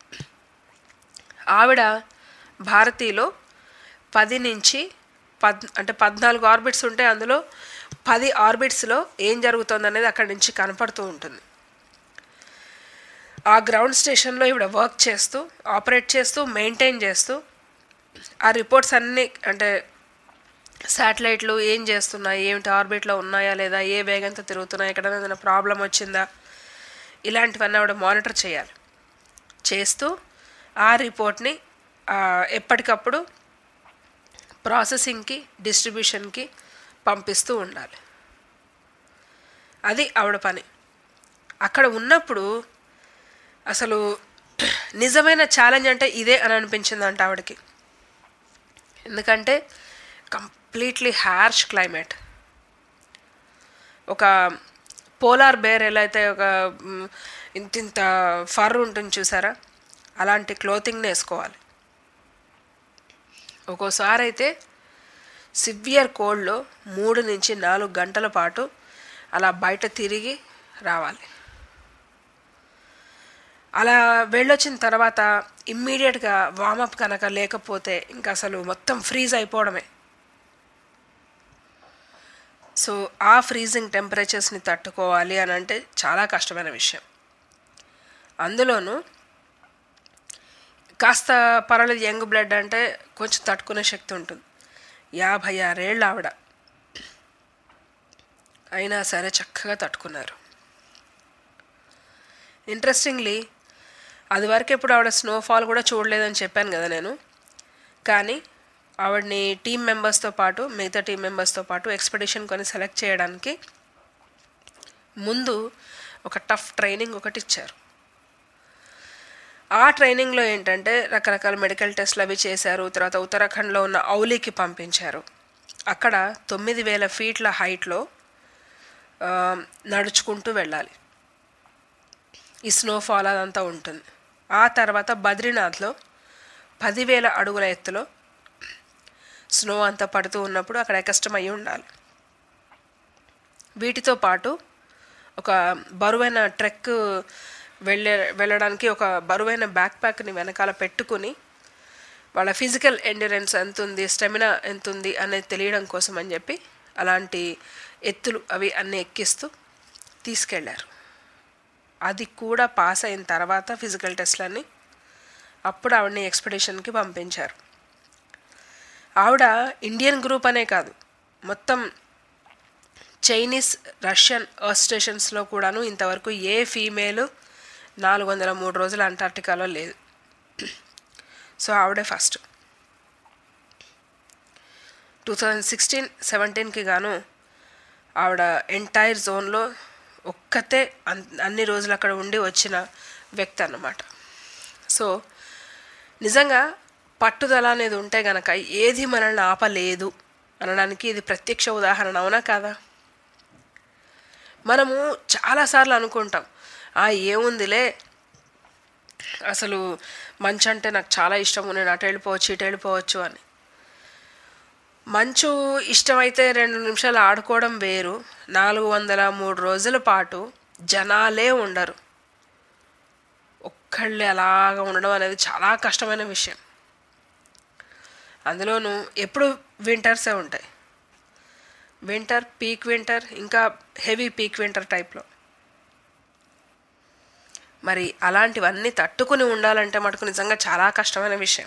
ఆవిడ భారతీలో పది నుంచి పద్ అంటే పద్నాలుగు ఆర్బిట్స్ ఉంటే అందులో పది ఆర్బిట్స్లో ఏం జరుగుతుంది అనేది అక్కడి నుంచి కనపడుతూ ఉంటుంది ఆ గ్రౌండ్ స్టేషన్లో ఇవిడ వర్క్ చేస్తూ ఆపరేట్ చేస్తూ మెయింటైన్ చేస్తూ ఆ రిపోర్ట్స్ అన్నీ అంటే శాటిలైట్లు ఏం చేస్తున్నాయి ఏమిటి ఆర్బిట్లో ఉన్నాయా లేదా ఏ వేగంతో తిరుగుతున్నాయి ఎక్కడైనా ఏదైనా ప్రాబ్లం వచ్చిందా ఇలాంటివన్నీ ఆవిడ మానిటర్ చేయాలి చేస్తూ ఆ రిపోర్ట్ని ఎప్పటికప్పుడు ప్రాసెసింగ్కి డిస్ట్రిబ్యూషన్కి పంపిస్తూ ఉండాలి అది ఆవిడ పని అక్కడ ఉన్నప్పుడు అసలు నిజమైన ఛాలెంజ్ అంటే ఇదే అని అనిపించిందంట ఆవిడకి ఎందుకంటే కంప్లీట్లీ హ్యార్ష్ క్లైమేట్ ఒక పోలార్ బేర్ ఎలా అయితే ఒక మ్, ఇంత ఇంత ఫర్ ఉంటుంది చూసారా అలాంటి క్లోతింగ్ని వేసుకోవాలి ఒక్కోసారి అయితే సివియర్ కోల్డ్లో మూడు నుంచి నాలుగు గంటల పాటు అలా బయట తిరిగి రావాలి అలా వెళ్ళొచ్చిన తర్వాత ఇమ్మీడియట్గా వామప్ కనుక లేకపోతే ఇంకా అసలు మొత్తం ఫ్రీజ్ అయిపోవడమే సో ఆ ఫ్రీజింగ్ టెంపరేచర్స్ని తట్టుకోవాలి అని అంటే చాలా కష్టమైన విషయం అందులోనూ కాస్త పర్వాలేదు యంగ్ బ్లడ్ అంటే కొంచెం తట్టుకునే శక్తి ఉంటుంది యాభై ఆరేళ్ళు ఆవిడ అయినా సరే చక్కగా తట్టుకున్నారు ఇంట్రెస్టింగ్లీ అది వరకు ఎప్పుడు ఆవిడ స్నోఫాల్ కూడా చూడలేదని చెప్పాను కదా నేను కానీ ఆవిడని టీం మెంబర్స్తో పాటు మిగతా టీం మెంబర్స్తో పాటు ఎక్స్పెడిషన్ కొని సెలెక్ట్ చేయడానికి ముందు ఒక టఫ్ ట్రైనింగ్ ఒకటి ఇచ్చారు ఆ ట్రైనింగ్లో ఏంటంటే రకరకాల మెడికల్ టెస్ట్లు అవి చేశారు తర్వాత ఉత్తరాఖండ్లో ఉన్న ఔలీకి పంపించారు అక్కడ తొమ్మిది వేల ఫీట్ల హైట్లో ఆ, నడుచుకుంటూ వెళ్ళాలి ఈ స్నోఫాల్ అదంతా ఉంటుంది ఆ తర్వాత బద్రీనాథ్లో పదివేల అడుగుల ఎత్తులో స్నో అంతా పడుతూ ఉన్నప్పుడు అక్కడ కష్టం అయి ఉండాలి వీటితో పాటు ఒక బరువైన ట్రెక్ వెళ్ళే వెళ్ళడానికి ఒక బరువైన బ్యాక్ ప్యాక్ని వెనకాల పెట్టుకుని వాళ్ళ ఫిజికల్ ఎండ్యూరెన్స్ ఎంత ఉంది స్టెమినా ఎంత ఉంది అనేది తెలియడం కోసం అని చెప్పి అలాంటి ఎత్తులు అవి అన్నీ ఎక్కిస్తూ తీసుకెళ్లారు అది కూడా పాస్ అయిన తర్వాత ఫిజికల్ టెస్ట్లన్నీ అప్పుడు ఆవిడని ఎక్స్పెడిషన్కి పంపించారు ఆవిడ ఇండియన్ గ్రూప్ అనే కాదు మొత్తం చైనీస్ రష్యన్ ఎర్త్ స్టేషన్స్లో కూడాను ఇంతవరకు ఏ ఫీమేలు నాలుగు వందల మూడు రోజులు అంటార్టికాలో లేదు సో ఆవిడే ఫస్ట్ టూ థౌజండ్ సిక్స్టీన్ సెవెంటీన్కి గాను ఆవిడ ఎంటైర్ జోన్లో ఒక్కతే అన్ అన్ని రోజులు అక్కడ ఉండి వచ్చిన వ్యక్తి అన్నమాట సో నిజంగా పట్టుదల అనేది ఉంటే గనక ఏది మనల్ని ఆపలేదు అనడానికి ఇది ప్రత్యక్ష ఉదాహరణ అవునా కాదా మనము చాలాసార్లు అనుకుంటాం ఆ ఏముందిలే అసలు మంచు అంటే నాకు చాలా ఇష్టము నేను అటు వెళ్ళిపోవచ్చు ఇటు వెళ్ళిపోవచ్చు అని మంచు ఇష్టమైతే రెండు నిమిషాలు ఆడుకోవడం వేరు నాలుగు వందల మూడు రోజుల పాటు జనాలే ఉండరు ఒక్కళ్ళే అలాగ ఉండడం అనేది చాలా కష్టమైన విషయం అందులోనూ ఎప్పుడు వింటర్సే ఉంటాయి వింటర్ పీక్ వింటర్ ఇంకా హెవీ పీక్ వింటర్ టైప్లో మరి అలాంటివన్నీ తట్టుకుని ఉండాలంటే మటుకు నిజంగా చాలా కష్టమైన విషయం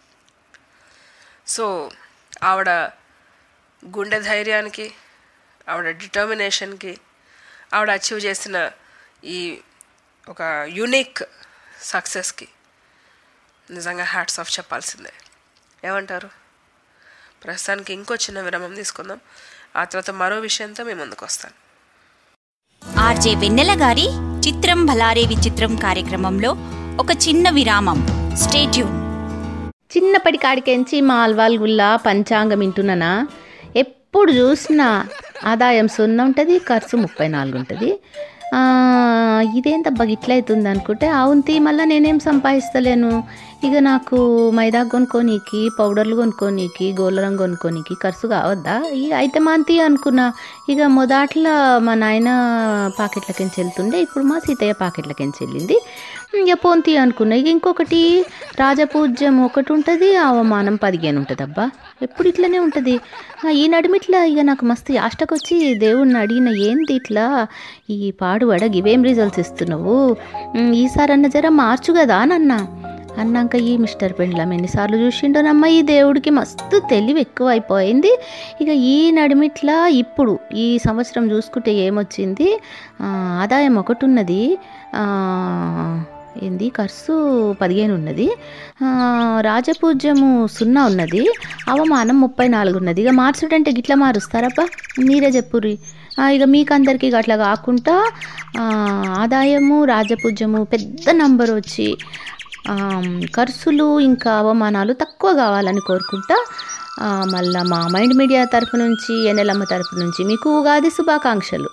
సో ఆవిడ గుండె ధైర్యానికి ఆవిడ డిటర్మినేషన్కి ఆవిడ అచీవ్ చేసిన ఈ ఒక యూనిక్ సక్సెస్కి నిజంగా హ్యాట్స్ ఆఫ్ చెప్పాల్సిందే ఏమంటారు ప్రస్తుతానికి ఇంకో చిన్న విరామం తీసుకుందాం ఆ తర్వాత మరో విషయంతో మేము ముందుకు వస్తాను ఆర్జే వెన్నెల గారి చిత్రం భలారే విచిత్రం కార్యక్రమంలో ఒక చిన్న విరామం స్టేట్యూన్ చిన్నప్పటి కాడికెంచి మా అల్వాల్ గుల్లా పంచాంగం వింటున్నానా ఎప్పుడు చూసినా ఆదాయం సున్నా ఉంటుంది ఖర్చు ముప్పై నాలుగు ఉంటుంది ఆ, ఇదేంటబ్బా ఇట్లా అవుతుంది అనుకుంటే అవును తీ మళ్ళీ నేనేం సంపాదిస్తలేను ఇక నాకు మైదా కొనుక్కోనీకి పౌడర్లు కొనుక్కోనీకి గోలరం కొనుక్కోనీకి ఖర్చు కావద్దా ఇక అయితే మాంతి అనుకున్నా ఇక మొదట్లో మా నాయన పాకెట్లకించి వెళ్తుండే ఇప్పుడు మా సీతయ్య పాకెట్లకించి వెళ్ళింది ఇక పోంతి అనుకున్నా ఇక ఇంకొకటి రాజపూజ్యం ఒకటి ఉంటుంది అవమానం పదిహేను ఉంటుంది అబ్బా ఎప్పుడు ఇట్లనే ఉంటుంది ఆ, ఈ నడిమిట్లా ఇక నాకు మస్తు యాష్టకొచ్చి దేవుణ్ణి అడిగిన ఏంది ఇట్లా ఈ పాడువడ ఇవేం రిజల్ట్స్ ఇస్తున్నావు ఉమ్, ఈసారన్న జర మార్చు కదా నన్న అన్నాక ఈ మిస్టర్ పెండ్లం ఎన్నిసార్లు చూసిండోనమ్మ ఈ దేవుడికి మస్తు తెలివి ఎక్కువ అయిపోయింది ఇక ఈ నడిమిట్లా ఇప్పుడు ఈ సంవత్సరం చూసుకుంటే ఏమొచ్చింది ఆ, ఆదాయం ఒకటి ఉన్నది ఆ, ఏంది ఖర్చు పదిహేను ఉన్నది ఆ, రాజపూజ్యము సున్నా ఉన్నది అవమానం ముప్పై నాలుగు ఉన్నది ఇక మార్చుడంటే గిట్లా మారుస్తారప్ప మీరే చెప్పుర్రి ఆ, ఇక మీకు అందరికీ అట్లా కాకుండా ఆ, ఆదాయము రాజపూజ్యము పెద్ద నంబర్ వచ్చి ఆ, ఖర్చులు ఇంకా అవమానాలు తక్కువ కావాలని కోరుకుంటా ఆ, మళ్ళా మా మైండ్ మీడియా తరఫు నుంచి ఎన్నెలమ్మ తరఫు నుంచి మీకు ఉగాది శుభాకాంక్షలు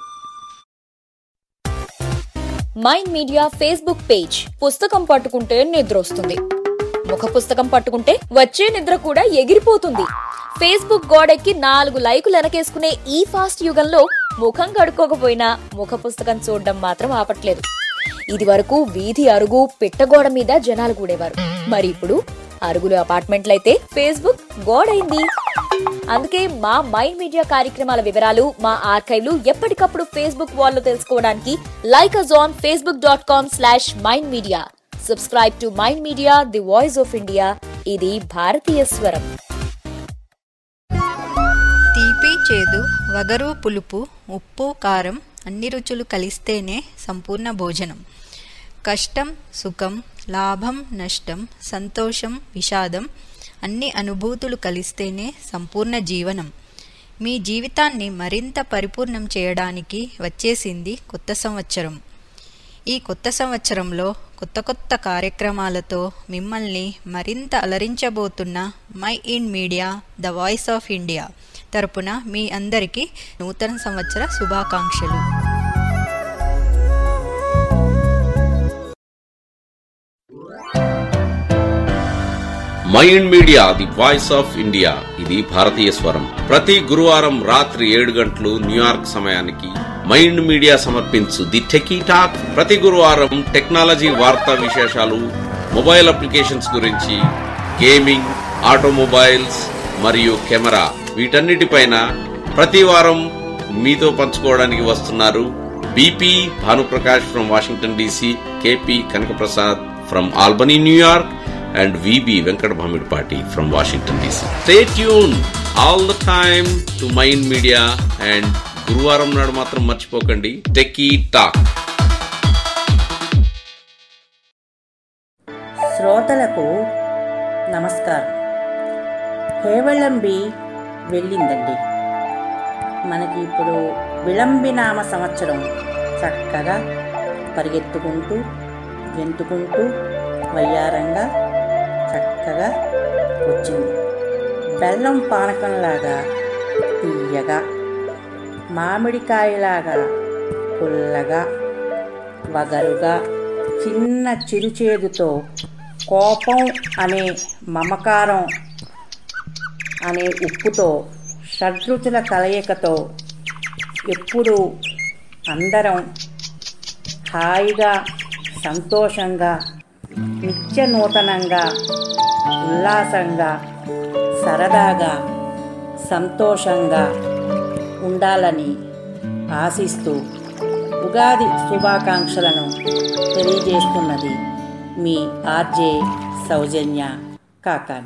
మైండ్ మీడియా ఫేస్బుక్ పేజ్ పుస్తకం పట్టుకుంటే నిద్ర వస్తుంది ముఖ పుస్తకం పట్టుకుంటే వచ్చే నిద్ర కూడా ఎగిరిపోతుంది ఫేస్బుక్ గోడెక్కి నాలుగు లైకులు వెనకేసుకునే ఈ ఫాస్ట్ యుగంలో ముఖం కడుక్కోకపోయినా ముఖ పుస్తకం చూడడం మాత్రం ఆపట్లేదు ఇది వరకు వీధి అరుగు పిట్టగోడ మీద జనాలు కూడేవారు మరి ఇప్పుడు అరుగులు అపార్ట్మెంట్లయితే ఫేస్బుక్ గోడైంది అందుకే మా మైండ్ మీడియా కార్యక్రమాల వివరాలు మా ఆర్కైవ్లు ఎప్పటికప్పుడు ఫేస్బుక్ వాల్లో తెలుసుకోవడానికి like us on Facebook dot com slash mind media subscribe to mind media the voice of India ఇది భారతీయ స్వరం తీపి చేదు వగరు పులుపు ఉప్పు కారం అన్ని రుచులు కలిస్తేనే సంపూర్ణ భోజనం కష్టం సుఖం లాభం నష్టం సంతోషం విషాదం అన్ని అనుభూతులు కలిస్తేనే సంపూర్ణ జీవనం మీ జీవితాన్ని మరింత పరిపూర్ణం చేయడానికి వచ్చేసింది కొత్త సంవత్సరం ఈ కొత్త సంవత్సరంలో కొత్త కొత్త కార్యక్రమాలతో మిమ్మల్ని మరింత అలరించబోతున్న my in media the voice of India తరపున మీ అందరికీ నూతన సంవత్సర శుభాకాంక్షలు mind media the voice of India ఇది భారతీయ స్వరం ప్రతి గురువారం రాత్రి ఏడు గంటలు న్యూయార్క్ సమయానికి మైండ్ మీడియా సమర్పించు ది టెకీ టాక్ ప్రతి గురువారం టెక్నాలజీ వార్తా విశేషాలు మొబైల్ అప్లికేషన్స్ గురించి గేమింగ్ ఆటోమొబైల్స్ మరియు కెమెరా వీటన్నిటిపైన ప్రతి వారం మీతో పంచుకోవడానికి వస్తున్నారు BP Bhanuprakash from Washington DC KP Kanakaprasad from Albany New York and VB Venkat Bhamidpati from Washington DC. Stay tuned all the time to Mind Media and గురువారం నాడు మాత్రం మర్చిపోకండి టెకీ టాక్ శ్రోతలకు నమస్కారం హేవళంబి వెళ్ళిందండి మనకి ఇప్పుడు విళంబినామ సంవత్సరం చక్కగా పరిగెత్తుకుంటూ గెంతుకుంటూ వయ్యారంగా చక్కగా వచ్చింది బెల్లం పానకంలాగా తీయగా మామిడికాయలాగా పుల్లగా వగరుగా చిన్న చిరుచేదుతో కోపం అనే మమకారం అనే ఉప్పుతో షడ్రుచుల కలయికతో ఎప్పుడూ అందరం హాయిగా సంతోషంగా నిత్య నూతనంగా ఉల్లాసంగా సరదాగా సంతోషంగా ఉండాలని ఆశిస్తూ ఉగాది శుభాకాంక్షలను తెలియజేస్తున్నది మీ RJ Soujanya Kakani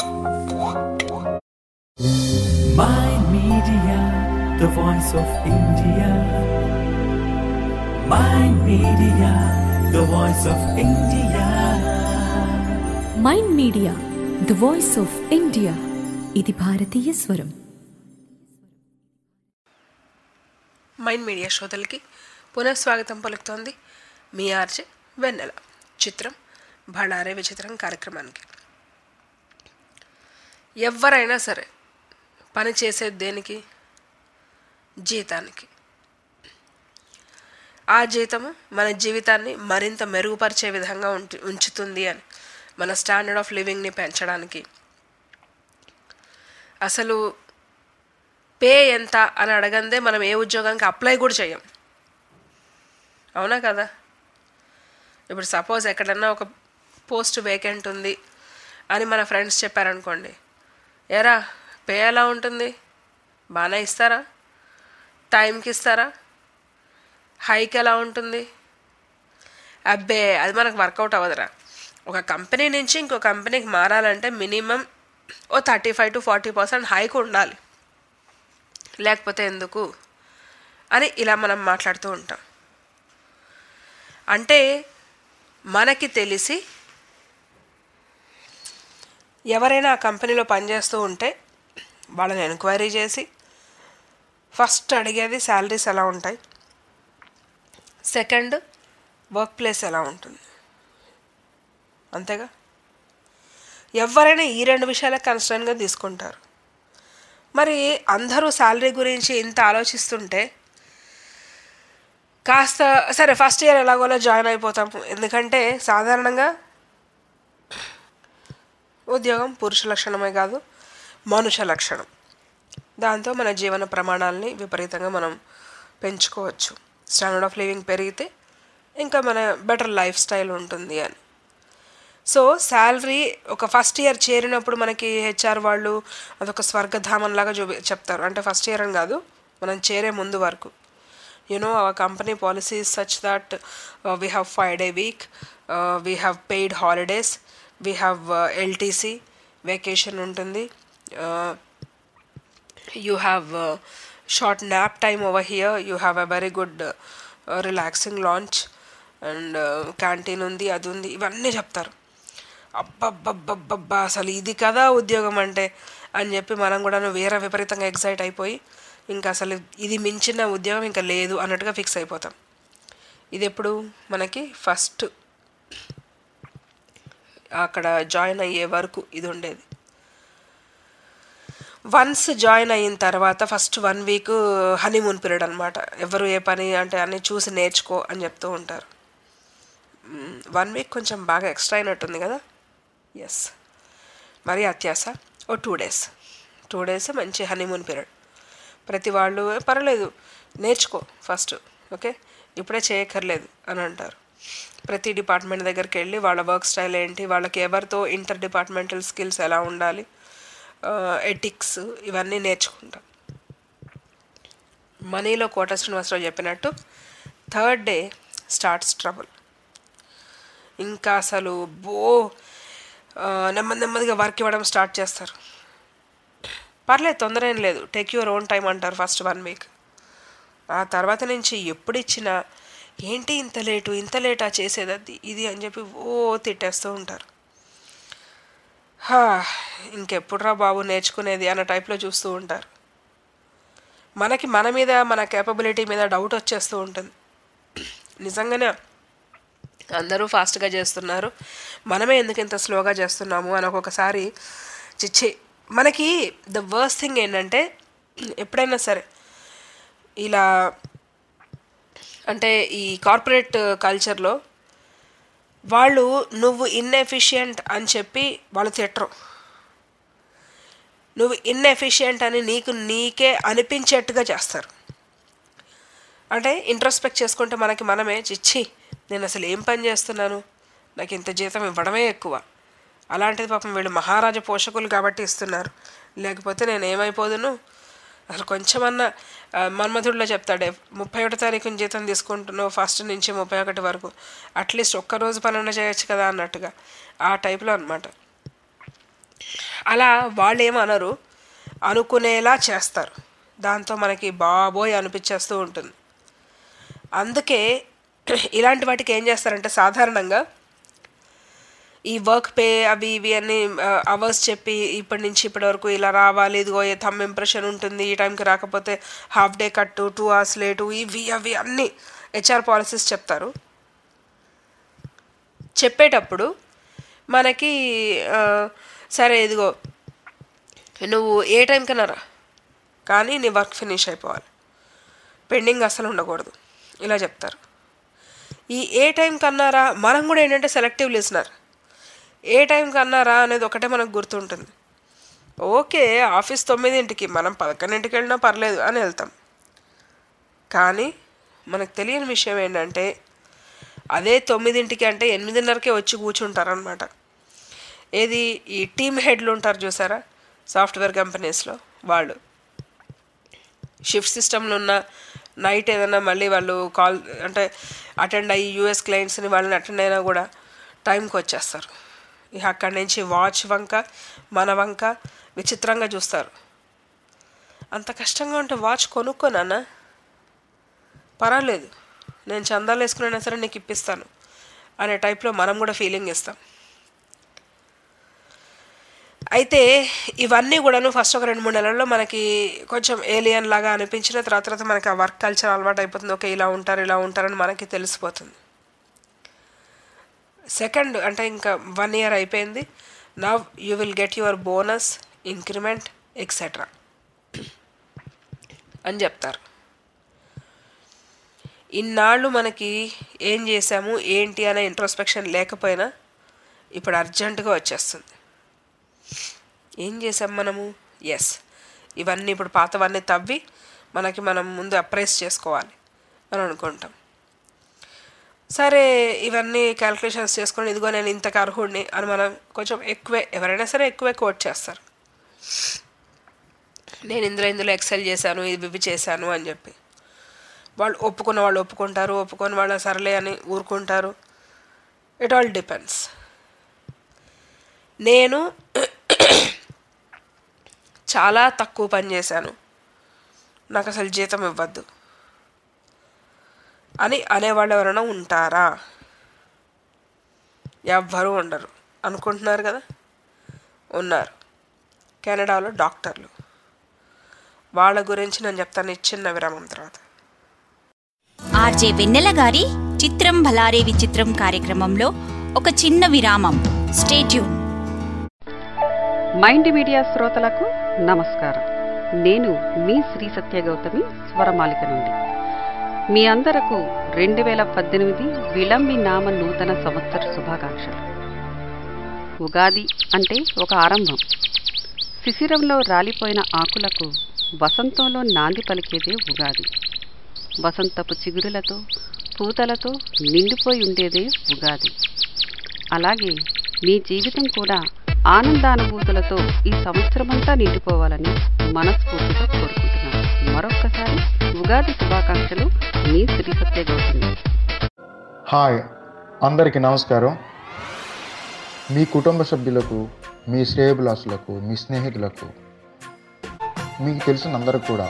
My Media, the voice of India. My Media, the voice of India. Mind media the voice of India ఇది భారతీయ స్వరం మైండ్ మీడియా శ్రోతలకి పునఃస్వాగతం పలుకుతోంది మీ ఆర్జే వెన్నెల చిత్రం భళారే విచిత్రం కార్యక్రమానికి ఎవరైనా సరే పని చేసేది దేనికి జీతానికి ఆ జీతము మన జీవితాన్ని మరింత మెరుగుపరిచే విధంగా ఉంటు ఉంచుతుంది అని మన స్టాండర్డ్ ఆఫ్ లివింగ్ని పెంచడానికి అసలు పే ఎంత అని అడగందే మనం ఏ ఉద్యోగానికి అప్లై కూడా చేయం అవునా కదా ఇప్పుడు సపోజ్ ఎక్కడన్నా ఒక పోస్ట్ వేకెంట్ ఉంది అని మన ఫ్రెండ్స్ చెప్పారనుకోండి ఎరా పే ఎలా ఉంటుంది బాగానే ఇస్తారా టైంకి ఇస్తారా హైక్ ఎలా ఉంటుంది అబ్బే అది మనకు వర్కౌట్ అవ్వదురా ఒక కంపెనీ నుంచి ఇంకో కంపెనీకి మారాలంటే మినిమం ఓ thirty five to forty percent hike ఉండాలి లేకపోతే ఎందుకు అని ఇలా మనం మాట్లాడుతూ ఉంటాం అంటే మనకి తెలిసి ఎవరైనా ఆ కంపెనీలో పనిచేస్తూ ఉంటే వాళ్ళని ఎంక్వైరీ చేసి ఫస్ట్ అడిగేది శాలరీస్ ఎలా ఉంటాయి సెకండ్ వర్క్ ప్లేస్ ఎలా ఉంటుంది అంతేగా ఎవరైనా ఈ రెండు విషయాలే కన్సర్న్గా తీసుకుంటారు మరి అందరూ శాలరీ గురించి ఇంత ఆలోచిస్తుంటే కాస్త సరే ఫస్ట్ ఇయర్ ఎలాగోలా జాయిన్ అయిపోతాము ఎందుకంటే సాధారణంగా ఉద్యోగం పురుష లక్షణమే కాదు మనుష లక్షణం దాంతో మన జీవన ప్రమాణాలని విపరీతంగా మనం పెంచుకోవచ్చు స్టాండర్డ్ ఆఫ్ లివింగ్ పెరిగితే ఇంకా మన బెటర్ లైఫ్ స్టైల్ ఉంటుంది అని సో శాలరీ ఒక ఫస్ట్ ఇయర్ చేరినప్పుడు మనకి హెచ్ఆర్ వాళ్ళు అదొక స్వర్గధామంలాగా చూపి చెప్తారు అంటే ఫస్ట్ ఇయర్ అని కాదు మనం చేరే ముందు వరకు you know our company policy such that we have five day week we have paid holidays we have LTC vacation ఉంటుంది you have short nap time over here you have a very good relaxing lunch and canteen ఉంది అది ఉంది ఇవన్నీ చెప్తారు అబ్బబ్బబ్బబ్బబ్బా అసలు ఇది కదా ఉద్యోగం అంటే అని చెప్పి మనం కూడా వేరే విపరీతంగా ఎగ్జైట్ అయిపోయి ఇంకా అసలు ఇది మించిన ఉద్యోగం ఇంకా లేదు అన్నట్టుగా ఫిక్స్ అయిపోతాం ఇది ఎప్పుడు మనకి ఫస్ట్ అక్కడ జాయిన్ అయ్యే వరకు ఇది ఉండేది వన్స్ జాయిన్ అయిన తర్వాత first one week honeymoon period అనమాట ఎవరు ఏ పని అంటే అన్నీ చూసి నేర్చుకో అని చెప్తూ ఉంటారు వన్ వీక్ కొంచెం బాగా ఎక్స్ట్రా అయినట్టుంది కదా ఎస్ మరి అత్యాస ఓ టూ డేస్ టూ డేస్ మంచి హనీమూన్ పీరియడ్ ప్రతి వాళ్ళు పర్లేదు నేర్చుకో ఫస్ట్ ఓకే ఇప్పుడే చేయక్కర్లేదు అని అంటారు ప్రతి డిపార్ట్మెంట్ దగ్గరికి వెళ్ళి వాళ్ళ వర్క్ స్టైల్ ఏంటి వాళ్ళకి ఎవరితో ఇంటర్ డిపార్ట్మెంటల్ స్కిల్స్ ఎలా ఉండాలి ఎటిక్స్ ఇవన్నీ నేర్చుకుంటాం మనీలో కోట శ్రీనివాసరావు చెప్పినట్టు థర్డ్ డే స్టార్ట్స్ ట్రబుల్ ఇంకా అసలు బో నెమ్మది నెమ్మదిగా వర్క్ ఇవ్వడం స్టార్ట్ చేస్తారు పర్లేదు తొందర ఏం లేదు టేక్ యువర్ ఓన్ టైం అంటారు ఫస్ట్ వన్ వీక్ ఆ తర్వాత నుంచి ఎప్పుడు ఇచ్చినా ఏంటి ఇంత లేటు ఇంత లేటా చేసేది అది ఇది అని చెప్పి ఓ తిట్టేస్తూ ఉంటారు హా ఇంకెప్పుడురా బాబు నేర్చుకునేది అన్న టైప్లో చూస్తూ ఉంటారు మనకి మన మీద మన కేపబిలిటీ మీద డౌట్ వచ్చేస్తూ ఉంటుంది నిజంగానే అందరూ ఫాస్ట్గా చేస్తున్నారు మనమే ఎందుకు ఇంత స్లోగా చేస్తున్నాము అని ఒక్కొక్కసారి చిచ్చి మనకి ద వర్స్ట్ థింగ్ ఏంటంటే ఎప్పుడైనా సరే ఇలా అంటే ఈ కార్పొరేట్ కల్చర్లో వాళ్ళు నువ్వు ఇన్ఎఫిషియంట్ అని చెప్పి వాళ్ళు తిట్టరు నువ్వు ఇన్ఎఫిషియంట్ అని నీకు నీకే అనిపించేట్టుగా చేస్తారు అంటే ఇంట్రోస్పెక్ట్ చేసుకుంటే మనకి మనమే చిచ్చి నేను అసలు ఏం పని చేస్తున్నాను నాకు ఇంత జీతం ఇవ్వడమే ఎక్కువ అలాంటిది పాపం వీళ్ళు మహారాజా పోషకులు కాబట్టి ఇస్తున్నారు లేకపోతే నేను ఏమైపోదును అసలు కొంచెమన్నా ఆ, మన్మధుడిలో చెప్తాడే ముప్పై ఒకటో తారీఖున జీతం తీసుకుంటున్నావు ఫస్ట్ నుంచి ముప్పై ఒకటి వరకు అట్లీస్ట్ ఒక్కరోజు పనున్న చేయొచ్చు కదా అన్నట్టుగా ఆ టైప్లో అనమాట అలా వాళ్ళు ఏమనరు అనుకునేలా చేస్తారు దాంతో మనకి బాబోయ్ అనిపించేస్తూ ఉంటుంది అందుకే ఇలాంటి వాటికి ఏం చేస్తారంటే సాధారణంగా ఈ వర్క్ పే అవి ఇవి అన్ని అవర్స్ చెప్పి ఇప్పటి నుంచి ఇప్పటి వరకు ఇలా రావాలి ఇదిగో ఏ థమ్ ఇంప్రెషన్ ఉంటుంది ఈ టైంకి రాకపోతే half day cut two hours late ఇవి అవి అన్నీ హెచ్ఆర్ పాలసీస్ చెప్తారు చెప్పేటప్పుడు మనకి ఆ, సరే ఇదిగో నువ్వు ఏ టైం కన్నా రా కానీ నీ వర్క్ ఫినిష్ అయిపోవాలి పెండింగ్ అసలు ఉండకూడదు ఇలా చెప్తారు ఈ ఏ టైం కన్నారా మనం కూడా ఏంటంటే సెలెక్టివ్ లిసనర్ ఏ టైం కన్నారా అనేది ఒకటే మనకు గుర్తుంటుంది ఓకే ఆఫీస్ తొమ్మిదింటికి మనం పదకొండింటికి వెళ్ళినా పర్లేదు అని వెళ్తాం కానీ మనకు తెలియని విషయం ఏంటంటే అదే తొమ్మిదింటికి అంటే ఎనిమిదిన్నరకే వచ్చి కూర్చుంటారనమాట ఏది ఈ టీమ్ హెడ్లు ఉంటారు చూసారా సాఫ్ట్వేర్ కంపెనీస్లో వాళ్ళు షిఫ్ట్ సిస్టంలో ఉన్న నైట్ ఏదైనా మళ్ళీ వాళ్ళు కాల్ అంటే అటెండ్ అయ్యి యూఎస్ క్లయింట్స్ని వాళ్ళని అటెండ్ అయినా కూడా టైంకి వచ్చేస్తారు ఇక అక్కడి నుంచి వాచ్ వంక మన వంక విచిత్రంగా చూస్తారు అంత కష్టంగా ఉంటే వాచ్ కొనుక్కోనన్నా పర్వాలేదు నేను చందాలు వేసుకునైనా సరే నీకు ఇప్పిస్తాను అనే టైప్లో మనం కూడా ఫీలింగ్ ఇస్తాం అయితే ఇవన్నీ కూడాను ఫస్ట్ ఒక రెండు మూడు నెలల్లో మనకి కొంచెం ఏలియన్ లాగా అనిపించిన తర్వాత తర్వాత మనకి ఆ వర్క్ కల్చర్ అలవాటు అయిపోతుంది ఓకే ఇలా ఉంటారు ఇలా ఉంటారని మనకి తెలిసిపోతుంది సెకండ్ అంటే ఇంకా వన్ ఇయర్ అయిపోయింది now you will get your bonus increment etcetera అని చెప్తారు ఇన్నాళ్ళు మనకి ఏం చేసాము ఏంటి అనే ఇంట్రోస్పెక్షన్ లేకపోయినా ఇప్పుడు అర్జెంటుగా వచ్చేస్తుంది ఏం చేసాం మనము ఎస్ ఇవన్నీ ఇప్పుడు పాతవన్నీ తవ్వి మనకి మనం ముందు అప్రైజ్ చేసుకోవాలి అని అనుకుంటాం సరే ఇవన్నీ క్యాల్కులేషన్స్ చేసుకొని ఇదిగో నేను ఇంతకు అర్హుడిని అని మనం కొంచెం ఎక్కువే ఎవరైనా సరే ఎక్కువే కోట్ చేస్తారు నేను ఇందులో ఇందులో ఎక్సెల్ చేశాను ఇది ఇవి చేశాను అని చెప్పి వాళ్ళు ఒప్పుకున్న వాళ్ళు ఒప్పుకుంటారు ఒప్పుకొని వాళ్ళు సరలే అని ఊరుకుంటారు ఇట్ ఆల్ డిపెండ్స్ నేను చాలా తక్కువ పని చేశాను నాకు అసలు జీతం ఇవ్వద్దు అని అనేవాళ్ళు ఎవరైనా ఉంటారా ఎవ్వరూ ఉండరు అనుకుంటున్నారు కదా ఉన్నారు కెనడాలో డాక్టర్లు వాళ్ళ గురించి నేను చెప్తాను ఈ చిన్న విరామం తర్వాత ఆర్జే వెన్నెల గారి చిత్రం భలారే విచిత్రం కార్యక్రమంలో ఒక చిన్న విరామం స్టేట్యూన్ మైండ్ మీడియా శ్రోతలకు నమస్కారం నేను మీ శ్రీ సత్య గౌతమి స్వరమాలిక నుండి మీ అందరకు రెండు వేల పద్దెనిమిది విళంబి నామ నూతన సంవత్సర శుభాకాంక్షలు ఉగాది అంటే ఒక ఆరంభం శిశిరంలో రాలిపోయిన ఆకులకు వసంతంలో నాంది పలికేదే ఉగాది వసంతపు చిగురులతో పూతలతో నిండిపోయి ఉండేదే ఉగాది అలాగే మీ జీవితం కూడా ఆనందానుభూతులతో ఈ సంవత్సరమంతా నిండిపోవాలని మనస్ఫూర్తిగా కోరుకుంటున్నాను మరొక్కసారి ఉగాది శుభాకాంక్షలు మీ శ్రీ సత్య గౌతమి హాయ్ అందరికీ నమస్కారం మీ కుటుంబ సభ్యులకు మీ శ్రేయభిలాషులకు మీ స్నేహితులకు మీకు తెలిసిన అందరికి కూడా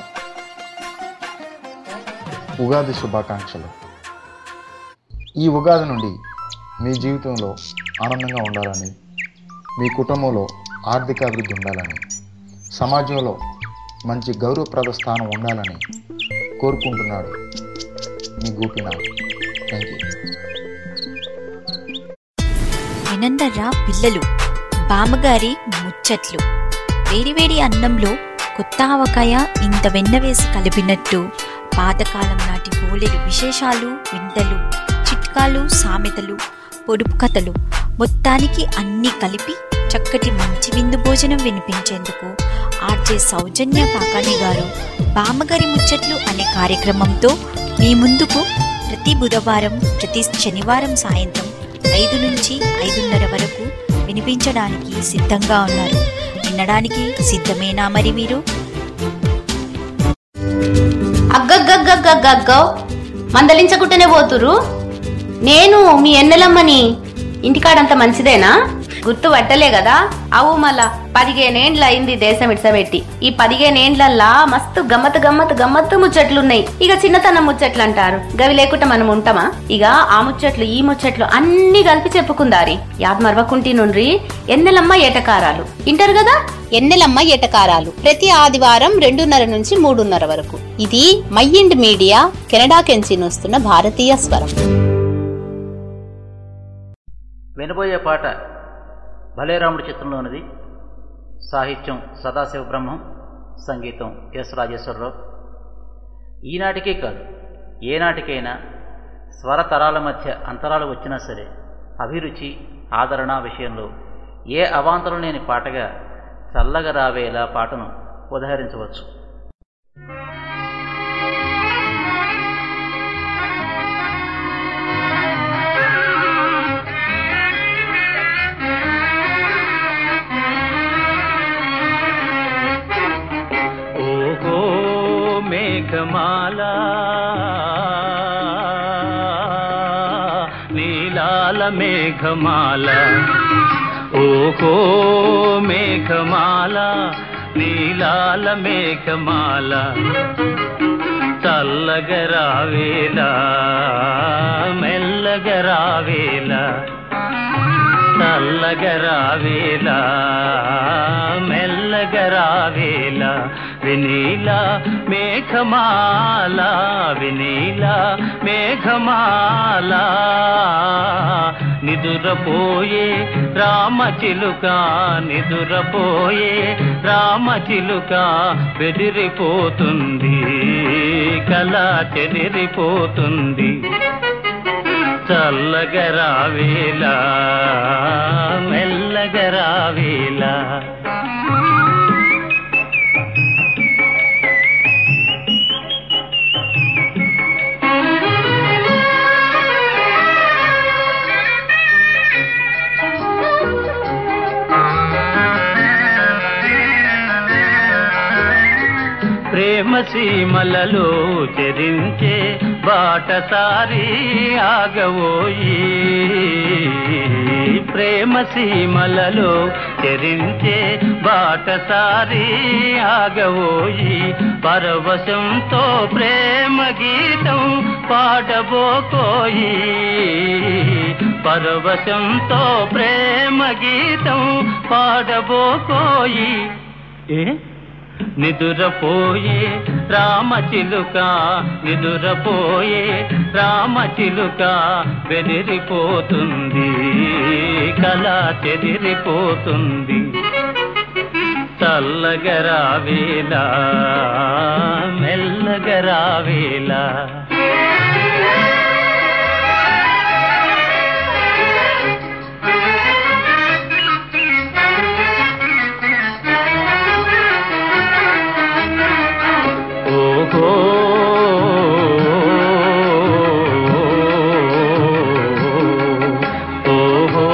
ఉగాది శుభాకాంక్షలు ఈ ఉగాది నుండి మీ జీవితంలో ఆనందంగా ఉండాలని మీ కుటుంబంలో ఆర్థిక అభివృద్ధి ఉండాలని సమాజంలో మంచి గౌరవప్రద స్థానం ఉండాలని కోరుకుంటున్నాడు మీ గోపీనాథ్ థ్యాంక్ యూ వినందర్రా పిల్లలు బామ్మగారి ముచ్చట్లు వేడివేడి అన్నంలో కొత్త ఆవకాయ ఇంత వెన్న వేసి కలిపినట్టు పాతకాలం నాటి బోలెడు విశేషాలు వింతలు చిట్కాలు సామెతలు పొడుపు కథలు మొత్తానికి అన్నీ కలిపి చక్కటి మంచి విందు భోజనం వినిపించేందుకు ఆర్జే సౌజన్య కాకాణి గారు బామ్మగారి ముచ్చట్లు అనే కార్యక్రమంతో మీ ముందుకు ప్రతి బుధవారం ప్రతి శనివారం సాయంత్రం ఐదు నుంచి ఐదున్నర వరకు వినిపించడానికి సిద్ధంగా ఉన్నారు వినడానికి సిద్ధమేనా మరి మీరు అగ్గగ్గగ్గగ్గగ్గో మందలించకుంటేనే పోతురు నేను మీ ఎన్నెలమ్మని ఇంటికాడంత మంచిదేనా గుర్తు పట్టలే కదా అవు మళ్ళా పదిహేనేండ్ల అయింది దేశం ఇడ్సబెట్టి ఈ పదిహేనేండ్లల్లా మస్తు గమ్మత్ గమ్మత్ గమ్మత్తు ముచ్చట్లున్నాయి ఇక చిన్నతనం ముచ్చట్లు అంటారు గవి లేకుండా మనం ఉంటామా ఇక ఆ ముచ్చట్లు ఈ ముచ్చట్లు అన్ని కలిపి చెప్పుకుందారి యాద్ మరవకుంటి నుండ్రి ఎన్నెలమ్మ ఏటకారాలు ఇంటారు కదా ఎన్నెలమ్మ ఎటకారాలు ప్రతి ఆదివారం రెండున్నర నుంచి మూడున్నర వరకు ఇది మైండ్ మీడియా కెనడా కెంచి వస్తున్న భారతీయ స్వరం వినబోయే పాట భలేరాముడి చిత్రంలోనిది సాహిత్యం సదాశివ బ్రహ్మం సంగీతం ఎస్ రాజేశ్వరరావు ఈనాటికే కాదు ఏనాటికైనా స్వర తరాల మధ్య అంతరాలు వచ్చినా సరే అభిరుచి ఆదరణ విషయంలో ఏ అవాంతరం లేని పాటగా చల్లగా రావేలా పాటను ఉదహరించవచ్చు ఓహో మేఘమాల నీలాల మేఘమాల ఓహో మేఘమాల నీలాల మేఘమాల చల్లగరావేలా మెల్లగరావేలా చల్లగరావేలా మెల్లగరావేలా వినీల మేఘమాల వినీల మేఘమాల నిదురపోయే రామచిలుక నిదురపోయే రామచిలుక బెదిరిపోతుంది కళ చెదిరిపోతుంది చల్లగరావేలా మెల్లగరావేలా ప్రేమ సీమలలో చెరించే బాటసారి ఆగవోయి ప్రేమ సీమలలో చెరించే బాటసారి ఆగవోయి పరవశంతో ప్రేమ గీతం పాడబోకోయి పరవశంతో ప్రేమ గీతం పాడబోకోయి ఏ నిదురపోయే రామచిలుక నిదురపోయే రామచిలుక బెదిరిపోతుంది కళ చెదిరిపోతుంది చల్లగరావేలా మెల్లగరావేలా ఓహో ఓహో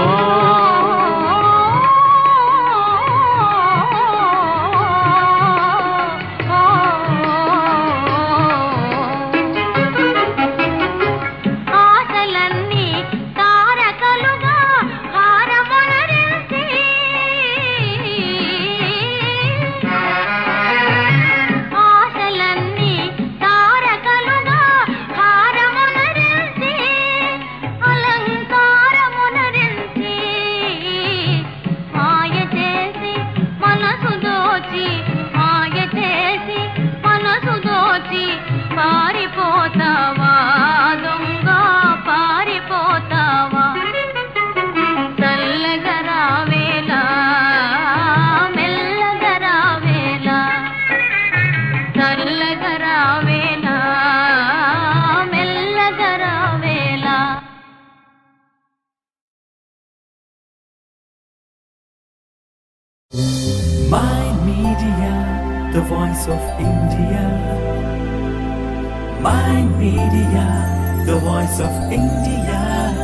the voice of India. Mind Media, the voice of India.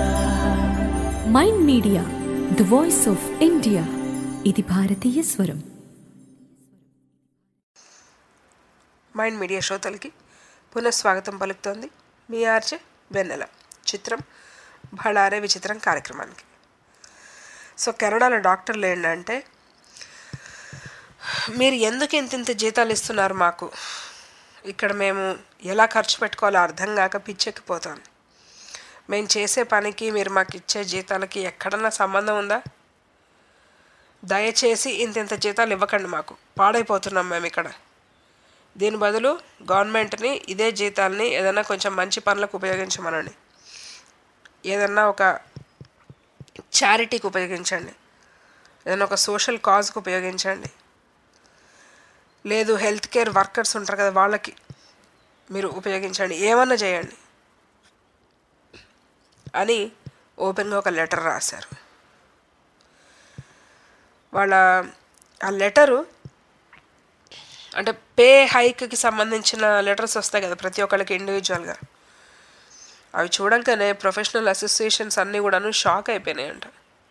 Mind media the voice of India ఇది భారతీయ స్వరం మైండ్ మీడియా శ్రోతలకి పునఃస్వాగతం పలుకుతోంది మీ ఆర్జే వెన్నెల చిత్రం బళారే విచిత్రం కార్యక్రమానికి సో కెనడాలో డాక్టర్లు ఏంటంటే మీరు ఎందుకు ఇంత ఇంత జీతాలు ఇస్తున్నారు మాకు ఇక్కడ మేము ఎలా ఖర్చు పెట్టుకోవాలో అర్థం కాక పిచ్చెక్కిపోతాం మేము చేసే పనికి మీరు మాకు ఇచ్చే జీతాలకి ఎక్కడన్నా సంబంధం ఉందా దయచేసి ఇంత ఇంత జీతాలు ఇవ్వకండి మాకు పాడైపోతున్నాం మేము ఇక్కడ దీని బదులు గవర్నమెంట్ని ఇదే జీతాల్ని ఏదైనా కొంచెం మంచి పనులకు ఉపయోగించమనండి ఏదన్నా ఒక చారిటీకి ఉపయోగించండి ఏదైనా ఒక సోషల్ కాజ్కి ఉపయోగించండి లేదు హెల్త్ కేర్ వర్కర్స్ ఉంటారు కదా వాళ్ళకి మీరు ఉపయోగించండి ఏమన్నా చేయండి అని ఓపెన్గా ఒక లెటర్ రాశారు వాళ్ళ ఆ లెటరు అంటే పే హైక్కి సంబంధించిన లెటర్స్ వస్తాయి కదా ప్రతి ఒక్కళ్ళకి ఇండివిజువల్గా అవి చూడంగానే ప్రొఫెషనల్ అసోసియేషన్స్ అన్నీ కూడాను షాక్ అయిపోయినాయంట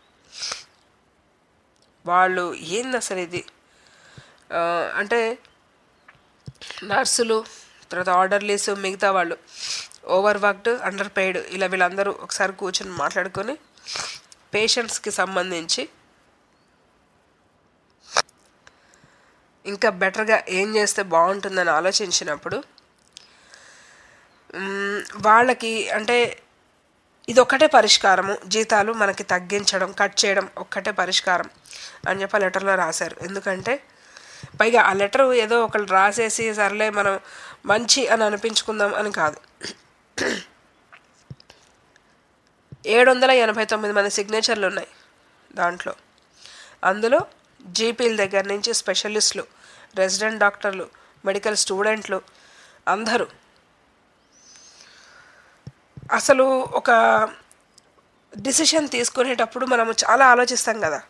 వాళ్ళు ఏంది అసలు ఇది ఆ, అంటే నర్సులు తర్వాత ఆర్డర్లీస్ మిగతా వాళ్ళు ఓవర్ వర్క్డ్ అండర్ పెయిడ్ ఇలా వీళ్ళందరూ ఒకసారి కూర్చొని మాట్లాడుకొని పేషెంట్స్కి సంబంధించి ఇంకా బెటర్గా ఏం చేస్తే బాగుంటుందని ఆలోచించినప్పుడు మ్, వాళ్ళకి అంటే ఇది ఒక్కటే పరిష్కారము జీతాలు మనకి తగ్గించడం కట్ చేయడం ఒక్కటే పరిష్కారం అని చెప్పి ఆ లెటర్లో రాశారు ఎందుకంటే పైగా ఆ లెటర్ ఏదో ఒకళ్ళు రాసేసి సర్లే మనం మంచి అని అనిపించుకుందాం అని కాదు ఏడు వందల ఎనభై తొమ్మిది మంది సిగ్నేచర్లు ఉన్నాయి దాంట్లో అందులో జీపీల దగ్గర నుంచి స్పెషలిస్టులు రెసిడెంట్ డాక్టర్లు మెడికల్ స్టూడెంట్లు అందరూ అసలు ఒక డిసిషన్ తీసుకునేటప్పుడు మనము చాలా ఆలోచిస్తాం కదా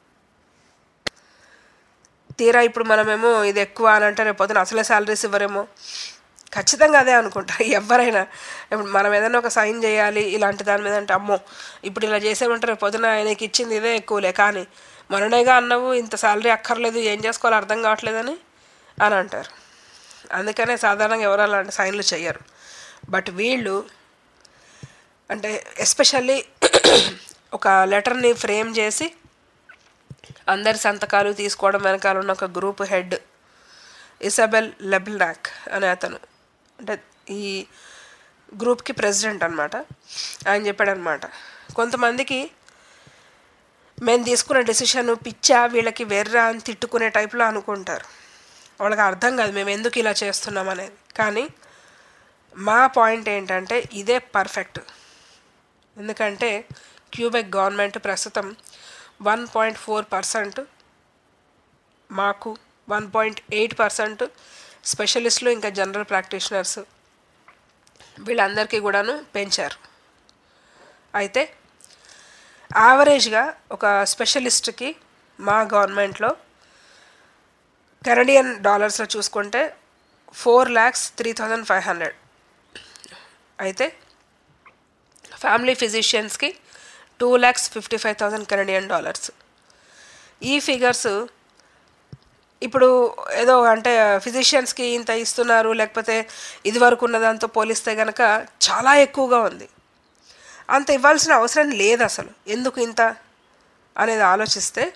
తీరా ఇప్పుడు మనమేమో ఇది ఎక్కువ అని అంటే రేపు పొద్దున అసలే శాలరీస్ ఇవ్వరేమో ఖచ్చితంగా అదే అనుకుంటారు ఎవరైనా ఇప్పుడు మనం ఏదైనా ఒక సైన్ చేయాలి ఇలాంటి దాని మీద అంటే అమ్మో ఇప్పుడు ఇలా చేసామంటే రేపు పొద్దున ఆయనకి ఇచ్చింది ఇదే ఎక్కువలే కానీ మొన్ననేగా అన్నావు ఇంత శాలరీ అక్కర్లేదు ఏం చేసుకోవాలో అర్థం కావట్లేదని అని అంటారు అందుకనే సాధారణంగా ఎవరు అలాంటి సైన్లు చెయ్యరు బట్ వీళ్ళు అంటే ఎస్పెషల్లీ ఒక లెటర్ని ఫ్రేమ్ చేసి అందరి సంతకాలు తీసుకోవడం వెనకాల ఉన్న ఒక గ్రూప్ హెడ్ ఇసబెల్ లెబిల్నాక్ అనే అతను అంటే ఈ గ్రూప్కి ప్రెసిడెంట్ అనమాట ఆయన చెప్పాడనమాట కొంతమందికి మేము తీసుకున్న డెసిషన్ పిచ్చా వీళ్ళకి వెర్రా అని తిట్టుకునే టైప్లో అనుకుంటారు వాళ్ళకి అర్థం కాదు మేము ఎందుకు ఇలా చేస్తున్నాం అనేది కానీ మా పాయింట్ ఏంటంటే ఇదే పర్ఫెక్ట్ ఎందుకంటే క్యూబెక్ గవర్నమెంట్ ప్రస్తుతం వన్ పాయింట్ ఫోర్ పర్సెంట్ మాకు వన్ పాయింట్ ఎయిట్ పర్సెంట్ స్పెషలిస్టులు ఇంకా జనరల్ ప్రాక్టీషనర్స్ వీళ్ళందరికీ కూడాను పెంచారు అయితే యావరేజ్గా ఒక స్పెషలిస్ట్కి మా గవర్నమెంట్లో కెనడియన్ డాలర్స్లో చూసుకుంటే four lakhs three thousand five hundred అయితే ఫ్యామిలీ ఫిజిషియన్స్కి two lakhs fifty five thousand Canadian dollars ఈ ఫిగర్స్ ఇప్పుడు ఏదో అంటే ఫిజిషియన్స్కి ఇంత ఇస్తున్నారు లేకపోతే ఇది వరకు ఉన్న దాంతో పోలిస్తే కనుక చాలా ఎక్కువగా ఉంది అంత ఇవ్వాల్సిన అవసరం లేదు అసలు ఎందుకు ఇంత అనేది ఆలోచిస్తే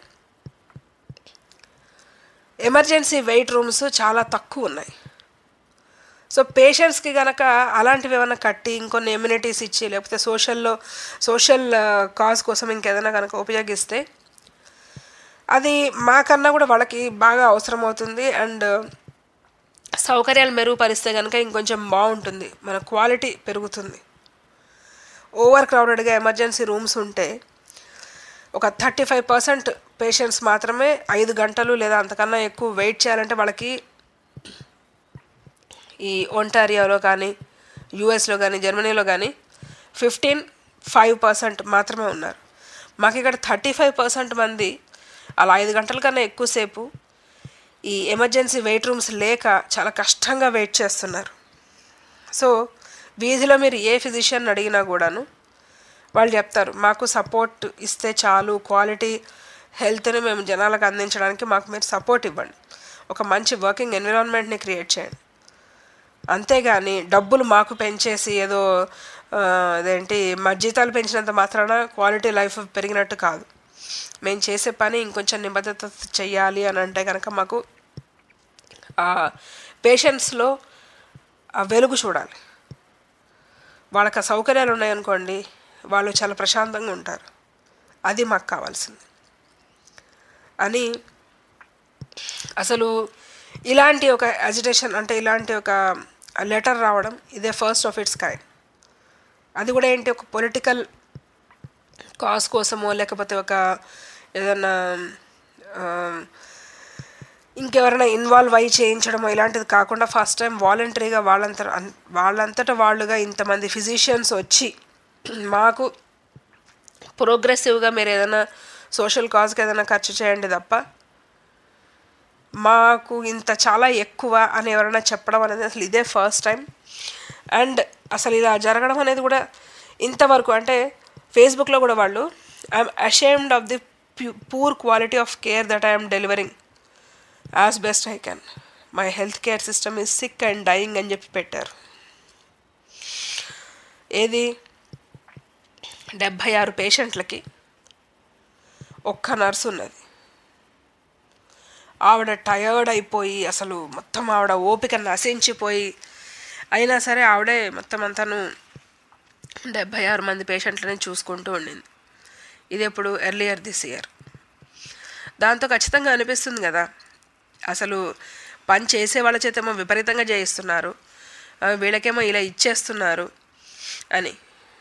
ఎమర్జెన్సీ వెయిట్ రూమ్స్ చాలా తక్కువ ఉన్నాయి సో పేషెంట్స్కి కనుక అలాంటివి ఏమైనా కట్టి ఇంకొన్ని ఎమ్యూనిటీస్ ఇచ్చి లేకపోతే సోషల్లో సోషల్ కాజ్ కోసం ఇంకేదైనా కనుక ఉపయోగిస్తే అది మాకన్నా కూడా వాళ్ళకి బాగా అవసరం అవుతుంది అండ్ సౌకర్యాలు మెరుగుపరిస్తే కనుక ఇంకొంచెం బాగుంటుంది మన క్వాలిటీ పెరుగుతుంది ఓవర్ క్రౌడెడ్గా ఎమర్జెన్సీ రూమ్స్ ఉంటే ఒక థర్టీ ఫైవ్ పర్సెంట్ పేషెంట్స్ మాత్రమే ఐదు గంటలు లేదా అంతకన్నా ఎక్కువ వెయిట్ చేయాలంటే వాళ్ళకి ఈ ఒంటారియాలో కానీ యూఎస్లో కానీ జర్మనీలో కానీ ఫిఫ్టీన్ ఫైవ్ పర్సెంట్ మాత్రమే ఉన్నారు మాకు ఇక్కడ థర్టీ ఫైవ్ పర్సెంట్ మంది అలా ఐదు గంటల కన్నా ఎక్కువసేపు ఈ ఎమర్జెన్సీ వెయిట్ రూమ్స్ లేక చాలా కష్టంగా వెయిట్ చేస్తున్నారు సో వీధిలో మీరు ఏ ఫిజిషియన్ అడిగినా కూడాను వాళ్ళు చెప్తారు మాకు సపోర్ట్ ఇస్తే చాలు క్వాలిటీ హెల్త్ని మేము జనాలకు అందించడానికి మాకు మీరు సపోర్ట్ ఇవ్వండి ఒక మంచి వర్కింగ్ ఎన్విరాన్మెంట్ని క్రియేట్ చేయండి అంతేగాని డబ్బులు మాకు పెంచేసి ఏదో ఆ, అదేంటి మా జీతాలు పెంచినంత మాత్రాన క్వాలిటీ లైఫ్ పెరిగినట్టు కాదు మేము చేసే పని ఇంకొంచెం నిబద్ధత చెయ్యాలి అని అంటే కనుక మాకు ఆ పేషెంట్స్లో ఆ వెలుగు చూడాలి వాళ్ళకి ఆ సౌకర్యాలు ఉన్నాయనుకోండి వాళ్ళు చాలా ప్రశాంతంగా ఉంటారు అది మాకు కావాల్సింది అని అసలు ఇలాంటి ఒక అజిటేషన్ అంటే ఇలాంటి ఒక లెటర్ రావడం ఇదే ఫస్ట్ ఆఫ్ ఇట్స్ కైండ్ అది కూడా ఏంటి ఒక పొలిటికల్ కాజ్ కోసమో లేకపోతే ఒక ఏదన్నా ఆ, ఇంకెవరైనా ఇన్వాల్వ్ అయ్యి చేయించడమో ఇలాంటిది కాకుండా ఫస్ట్ టైం వాలంటరీగా వాళ్ళంత వాళ్ళంతట వాళ్ళుగా ఇంతమంది ఫిజిషియన్స్ వచ్చి మాకు ప్రోగ్రెసివ్గా మీరు ఏదైనా సోషల్ కాజ్కి ఏదైనా ఖర్చు చేయండి తప్ప మాకు ఇంత చాలా ఎక్కువ అని ఎవరైనా చెప్పడం అనేది అసలు ఇదే ఫస్ట్ టైం అండ్ అసలు ఇలా జరగడం అనేది కూడా ఇంతవరకు అంటే ఫేస్బుక్లో కూడా వాళ్ళు I'm ashamed of the poor quality of care that I'm delivering as best I can my health care system is sick and dying అని చెప్పి పెట్టారు ఏది డెబ్భై ఆరు పేషెంట్లకి ఒక్క నర్సు ఉన్నది ఆవిడ టయర్డ్ అయిపోయి అసలు మొత్తం ఆవిడ ఓపిక నశించిపోయి అయినా సరే ఆవిడే మొత్తం అంతాను డెబ్భై ఆరు మంది పేషెంట్లని చూసుకుంటూ ఉండింది ఇది ఎప్పుడు ఎర్లియర్ దిస్ ఇయర్ దాంతో ఖచ్చితంగా అనిపిస్తుంది కదా అసలు పని చేసే వాళ్ళ చేతేమో విపరీతంగా చేయిస్తున్నారు ఆ, వీళ్ళకేమో ఇలా ఇచ్చేస్తున్నారు అని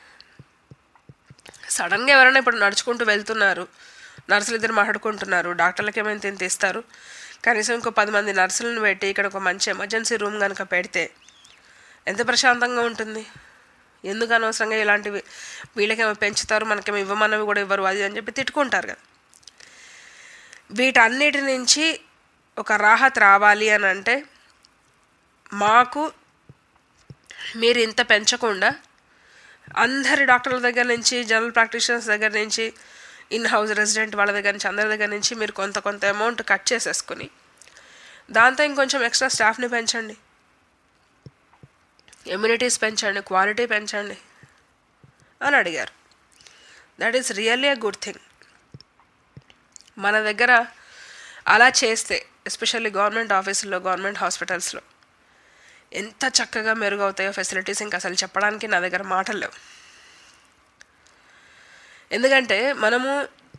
సడన్గా ఎవరైనా ఇప్పుడు నడుచుకుంటూ వెళ్తున్నారు నర్సులు ఇద్దరు మాట్లాడుకుంటున్నారు డాక్టర్లకి ఏమైనా ఇంత ఇస్తారు కనీసం ఇంకో పది మంది నర్సులను పెట్టి ఇక్కడ ఒక మంచి ఎమర్జెన్సీ రూమ్ కనుక పెడితే ఎంత ప్రశాంతంగా ఉంటుంది ఎందుకు అనవసరంగా ఇలాంటివి వీళ్ళకేమో పెంచుతారు మనకేమో ఇవ్వమన్నవి కూడా ఇవ్వరు అది అని చెప్పి తిట్టుకుంటారు కదా వీటన్నిటి నుంచి ఒక రాహత్ రావాలి అని అంటే మాకు మీరు ఇంత పెంచకుండా అందరి డాక్టర్ల దగ్గర నుంచి జనరల్ ప్రాక్టీషనర్స్ దగ్గర నుంచి ఇన్ హౌస్ రెసిడెంట్ వాళ్ళ దగ్గర నుంచి అందరి దగ్గర నుంచి మీరు కొంత కొంత అమౌంట్ కట్ చేసేసుకుని దాంతో ఇంకొంచెం ఎక్స్ట్రా స్టాఫ్ని పెంచండి ఇమ్యూనిటీస్ పెంచండి క్వాలిటీ పెంచండి అని అడిగారు that is really a good thing మన దగ్గర అలా చేస్తే ఎస్పెషల్లీ గవర్నమెంట్ ఆఫీసుల్లో గవర్నమెంట్ హాస్పిటల్స్లో ఎంత చక్కగా మెరుగవుతాయో ఫెసిలిటీస్ ఇంకా అసలు చెప్పడానికి నా దగ్గర మాటలు లేవు ఎందుకంటే మనము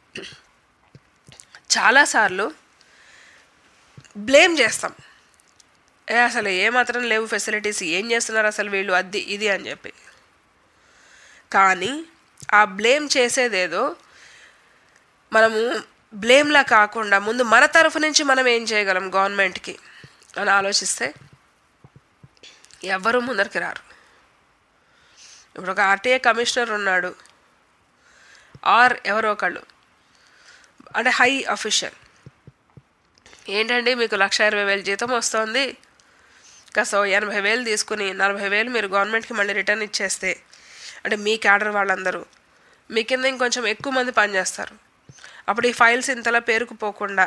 చాలాసార్లు బ్లేమ్ చేస్తాం ఏ అసలు ఏమాత్రం లేవు ఫెసిలిటీస్ ఏం చేస్తున్నారు అసలు వీళ్ళు అది ఇది అని చెప్పి కానీ ఆ బ్లేమ్ చేసేదేదో మనము బ్లేమ్లా కాకుండా ముందు మన తరఫు నుంచి మనం ఏం చేయగలం గవర్నమెంట్కి అని ఆలోచిస్తే ఎవ్వరూ ముందరికి రారు ఇప్పుడు ఒక ఆర్టీఏ కమిషనర్ ఉన్నాడు ఆర్ ఎవరో ఒకళ్ళు అంటే హై అఫీషియల్ ఏంటండి మీకు లక్ష ఇరవై వేలు జీతం వస్తుంది కాస్త ఓ ఎనభై వేలు తీసుకుని నలభై వేలు మీరు గవర్నమెంట్కి మళ్ళీ రిటర్న్ ఇచ్చేస్తే అంటే మీ క్యాడర్ వాళ్ళందరూ మీ కింద ఇంకొంచెం ఎక్కువ మంది పనిచేస్తారు అప్పుడు ఈ ఫైల్స్ ఇంతలా పేరుకుపోకుండా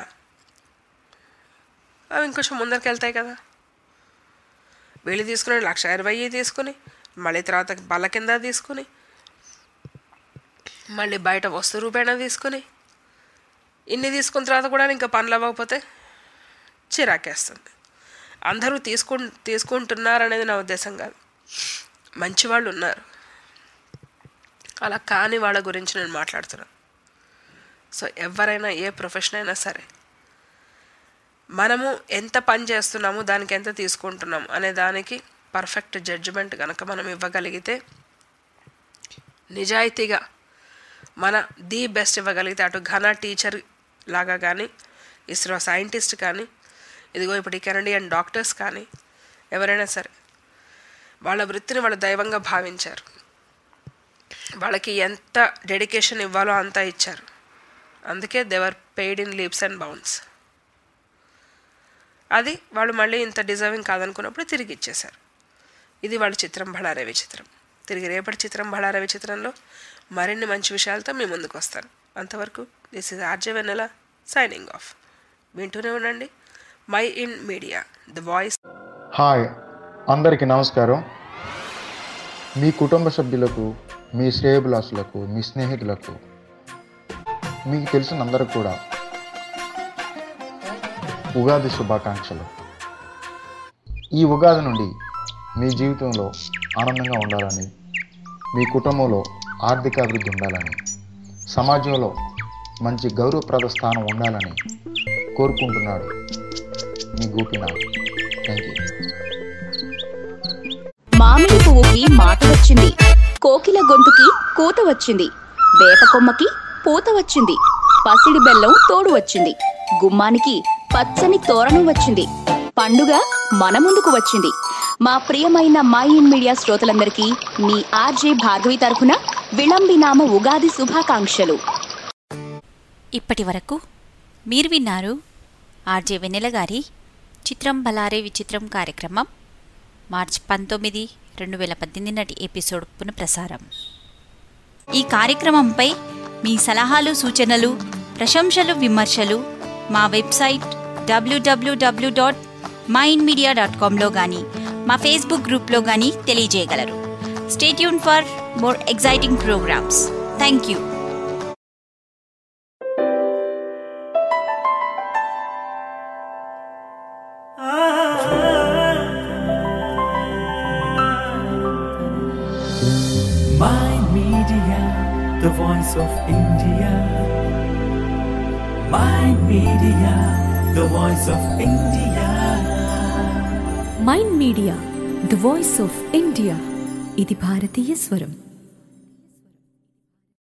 అవి ఇంకొంచెం ముందరికి వెళ్తాయి కదా వీళ్ళు తీసుకుని లక్ష ఇరవై తీసుకుని మళ్ళీ తర్వాత బల్ల కింద తీసుకుని మళ్ళీ బయట వస్తు రూపేణా తీసుకుని ఇన్ని తీసుకున్న తర్వాత కూడా ఇంకా పనులు అవ్వకపోతే చిరాకేస్తుంది అందరూ తీసుకు తీసుకుంటున్నారనేది నా ఉద్దేశం కాదు మంచి వాళ్ళు ఉన్నారు అలా కాని వాళ్ళ గురించి నేను మాట్లాడుతున్నాను సో ఎవరైనా ఏ ప్రొఫెషన్ అయినా సరే మనము ఎంత పని చేస్తున్నాము దానికి ఎంత తీసుకుంటున్నాము అనే దానికి పర్ఫెక్ట్ జడ్జిమెంట్ కనుక మనం ఇవ్వగలిగితే నిజాయితీగా మన ది బెస్ట్ ఇవ్వగలిగితే అటు ఘన టీచర్ లాగా కానీ ఇస్రో సైంటిస్ట్ కానీ ఇదిగో ఇప్పుడు ఈ కెనడియన్ డాక్టర్స్ కానీ ఎవరైనా సరే వాళ్ళ వృత్తిని వాళ్ళ దైవంగా భావించారు వాళ్ళకి ఎంత డెడికేషన్ ఇవ్వాలో అంతా ఇచ్చారు అందుకే they were paid in leaps and bounds అది వాళ్ళు మళ్ళీ ఇంత డిజర్వింగ్ కాదనుకున్నప్పుడు తిరిగి ఇచ్చేశారు ఇది వాళ్ళ చిత్రం బళారే విచిత్రం తిరిగి రేపటి చిత్రం బళారే విచిత్రంలో మరిన్ని మంచి విషయాలతో మీ ముందుకు వస్తాను అంతవరకు this is RJ Vennela signing off వింటూనే ఉండండి my in media the voice hi అందరికీ నమస్కారం మీ కుటుంబ సభ్యులకు మీ శ్రేయభిలాషులకు మీ స్నేహితులకు మీకు తెలిసిన అందరికి కూడా ఉగాది శుభాకాంక్షలు ఈ ఉగాది నుండి మీ జీవితంలో ఆనందంగా ఉండాలని మీ కుటుంబంలో ఆర్థిక అభివృద్ధి ఉండాలని సమాజంలో మంచి గౌరవప్రద స్థానం ఉండాలని కోరుకుంటున్నాడు మీ గోపీనాథ్ థ్యాంక్ యూ మామిడి పువ్వుకి మాట వచ్చింది కోకిల గొంతుకి కూత వచ్చింది వేప కొమ్మకి పూత వచ్చింది పసిడి బెల్లం తోడు వచ్చింది గుమ్మానికి పచ్చని తోరణం వచ్చింది పండుగ మన ముందుకు వచ్చింది మా ప్రియమైన మై ఇన్ మీడియా శ్రోతలందరికీ మీ ఆర్జే భార్గవి తరఫున విళంబినామ ఉగాది శుభాకాంక్షలు ఇప్పటి వరకు మీరు విన్నారు ఆర్జే వెన్నెల గారి చిత్రం బలారే విచిత్రం కార్యక్రమం మార్చి పంతొమ్మిది రెండు వేల పద్దెనిమిది నాటి ఎపిసోడ్ పునఃప్రసారం ఈ కార్యక్రమంపై మీ సలహాలు సూచనలు ప్రశంసలు విమర్శలు మా website WWW dot mind media dot కామ్లో కానీ మా ఫేస్బుక్ గ్రూప్లో కానీ తెలియజేయగలరు stay tuned for more exciting programmes thank you My Media, the voice of India. My Media, the voice of India. Mind media the voice of India ఇది భారతీయ స్వరం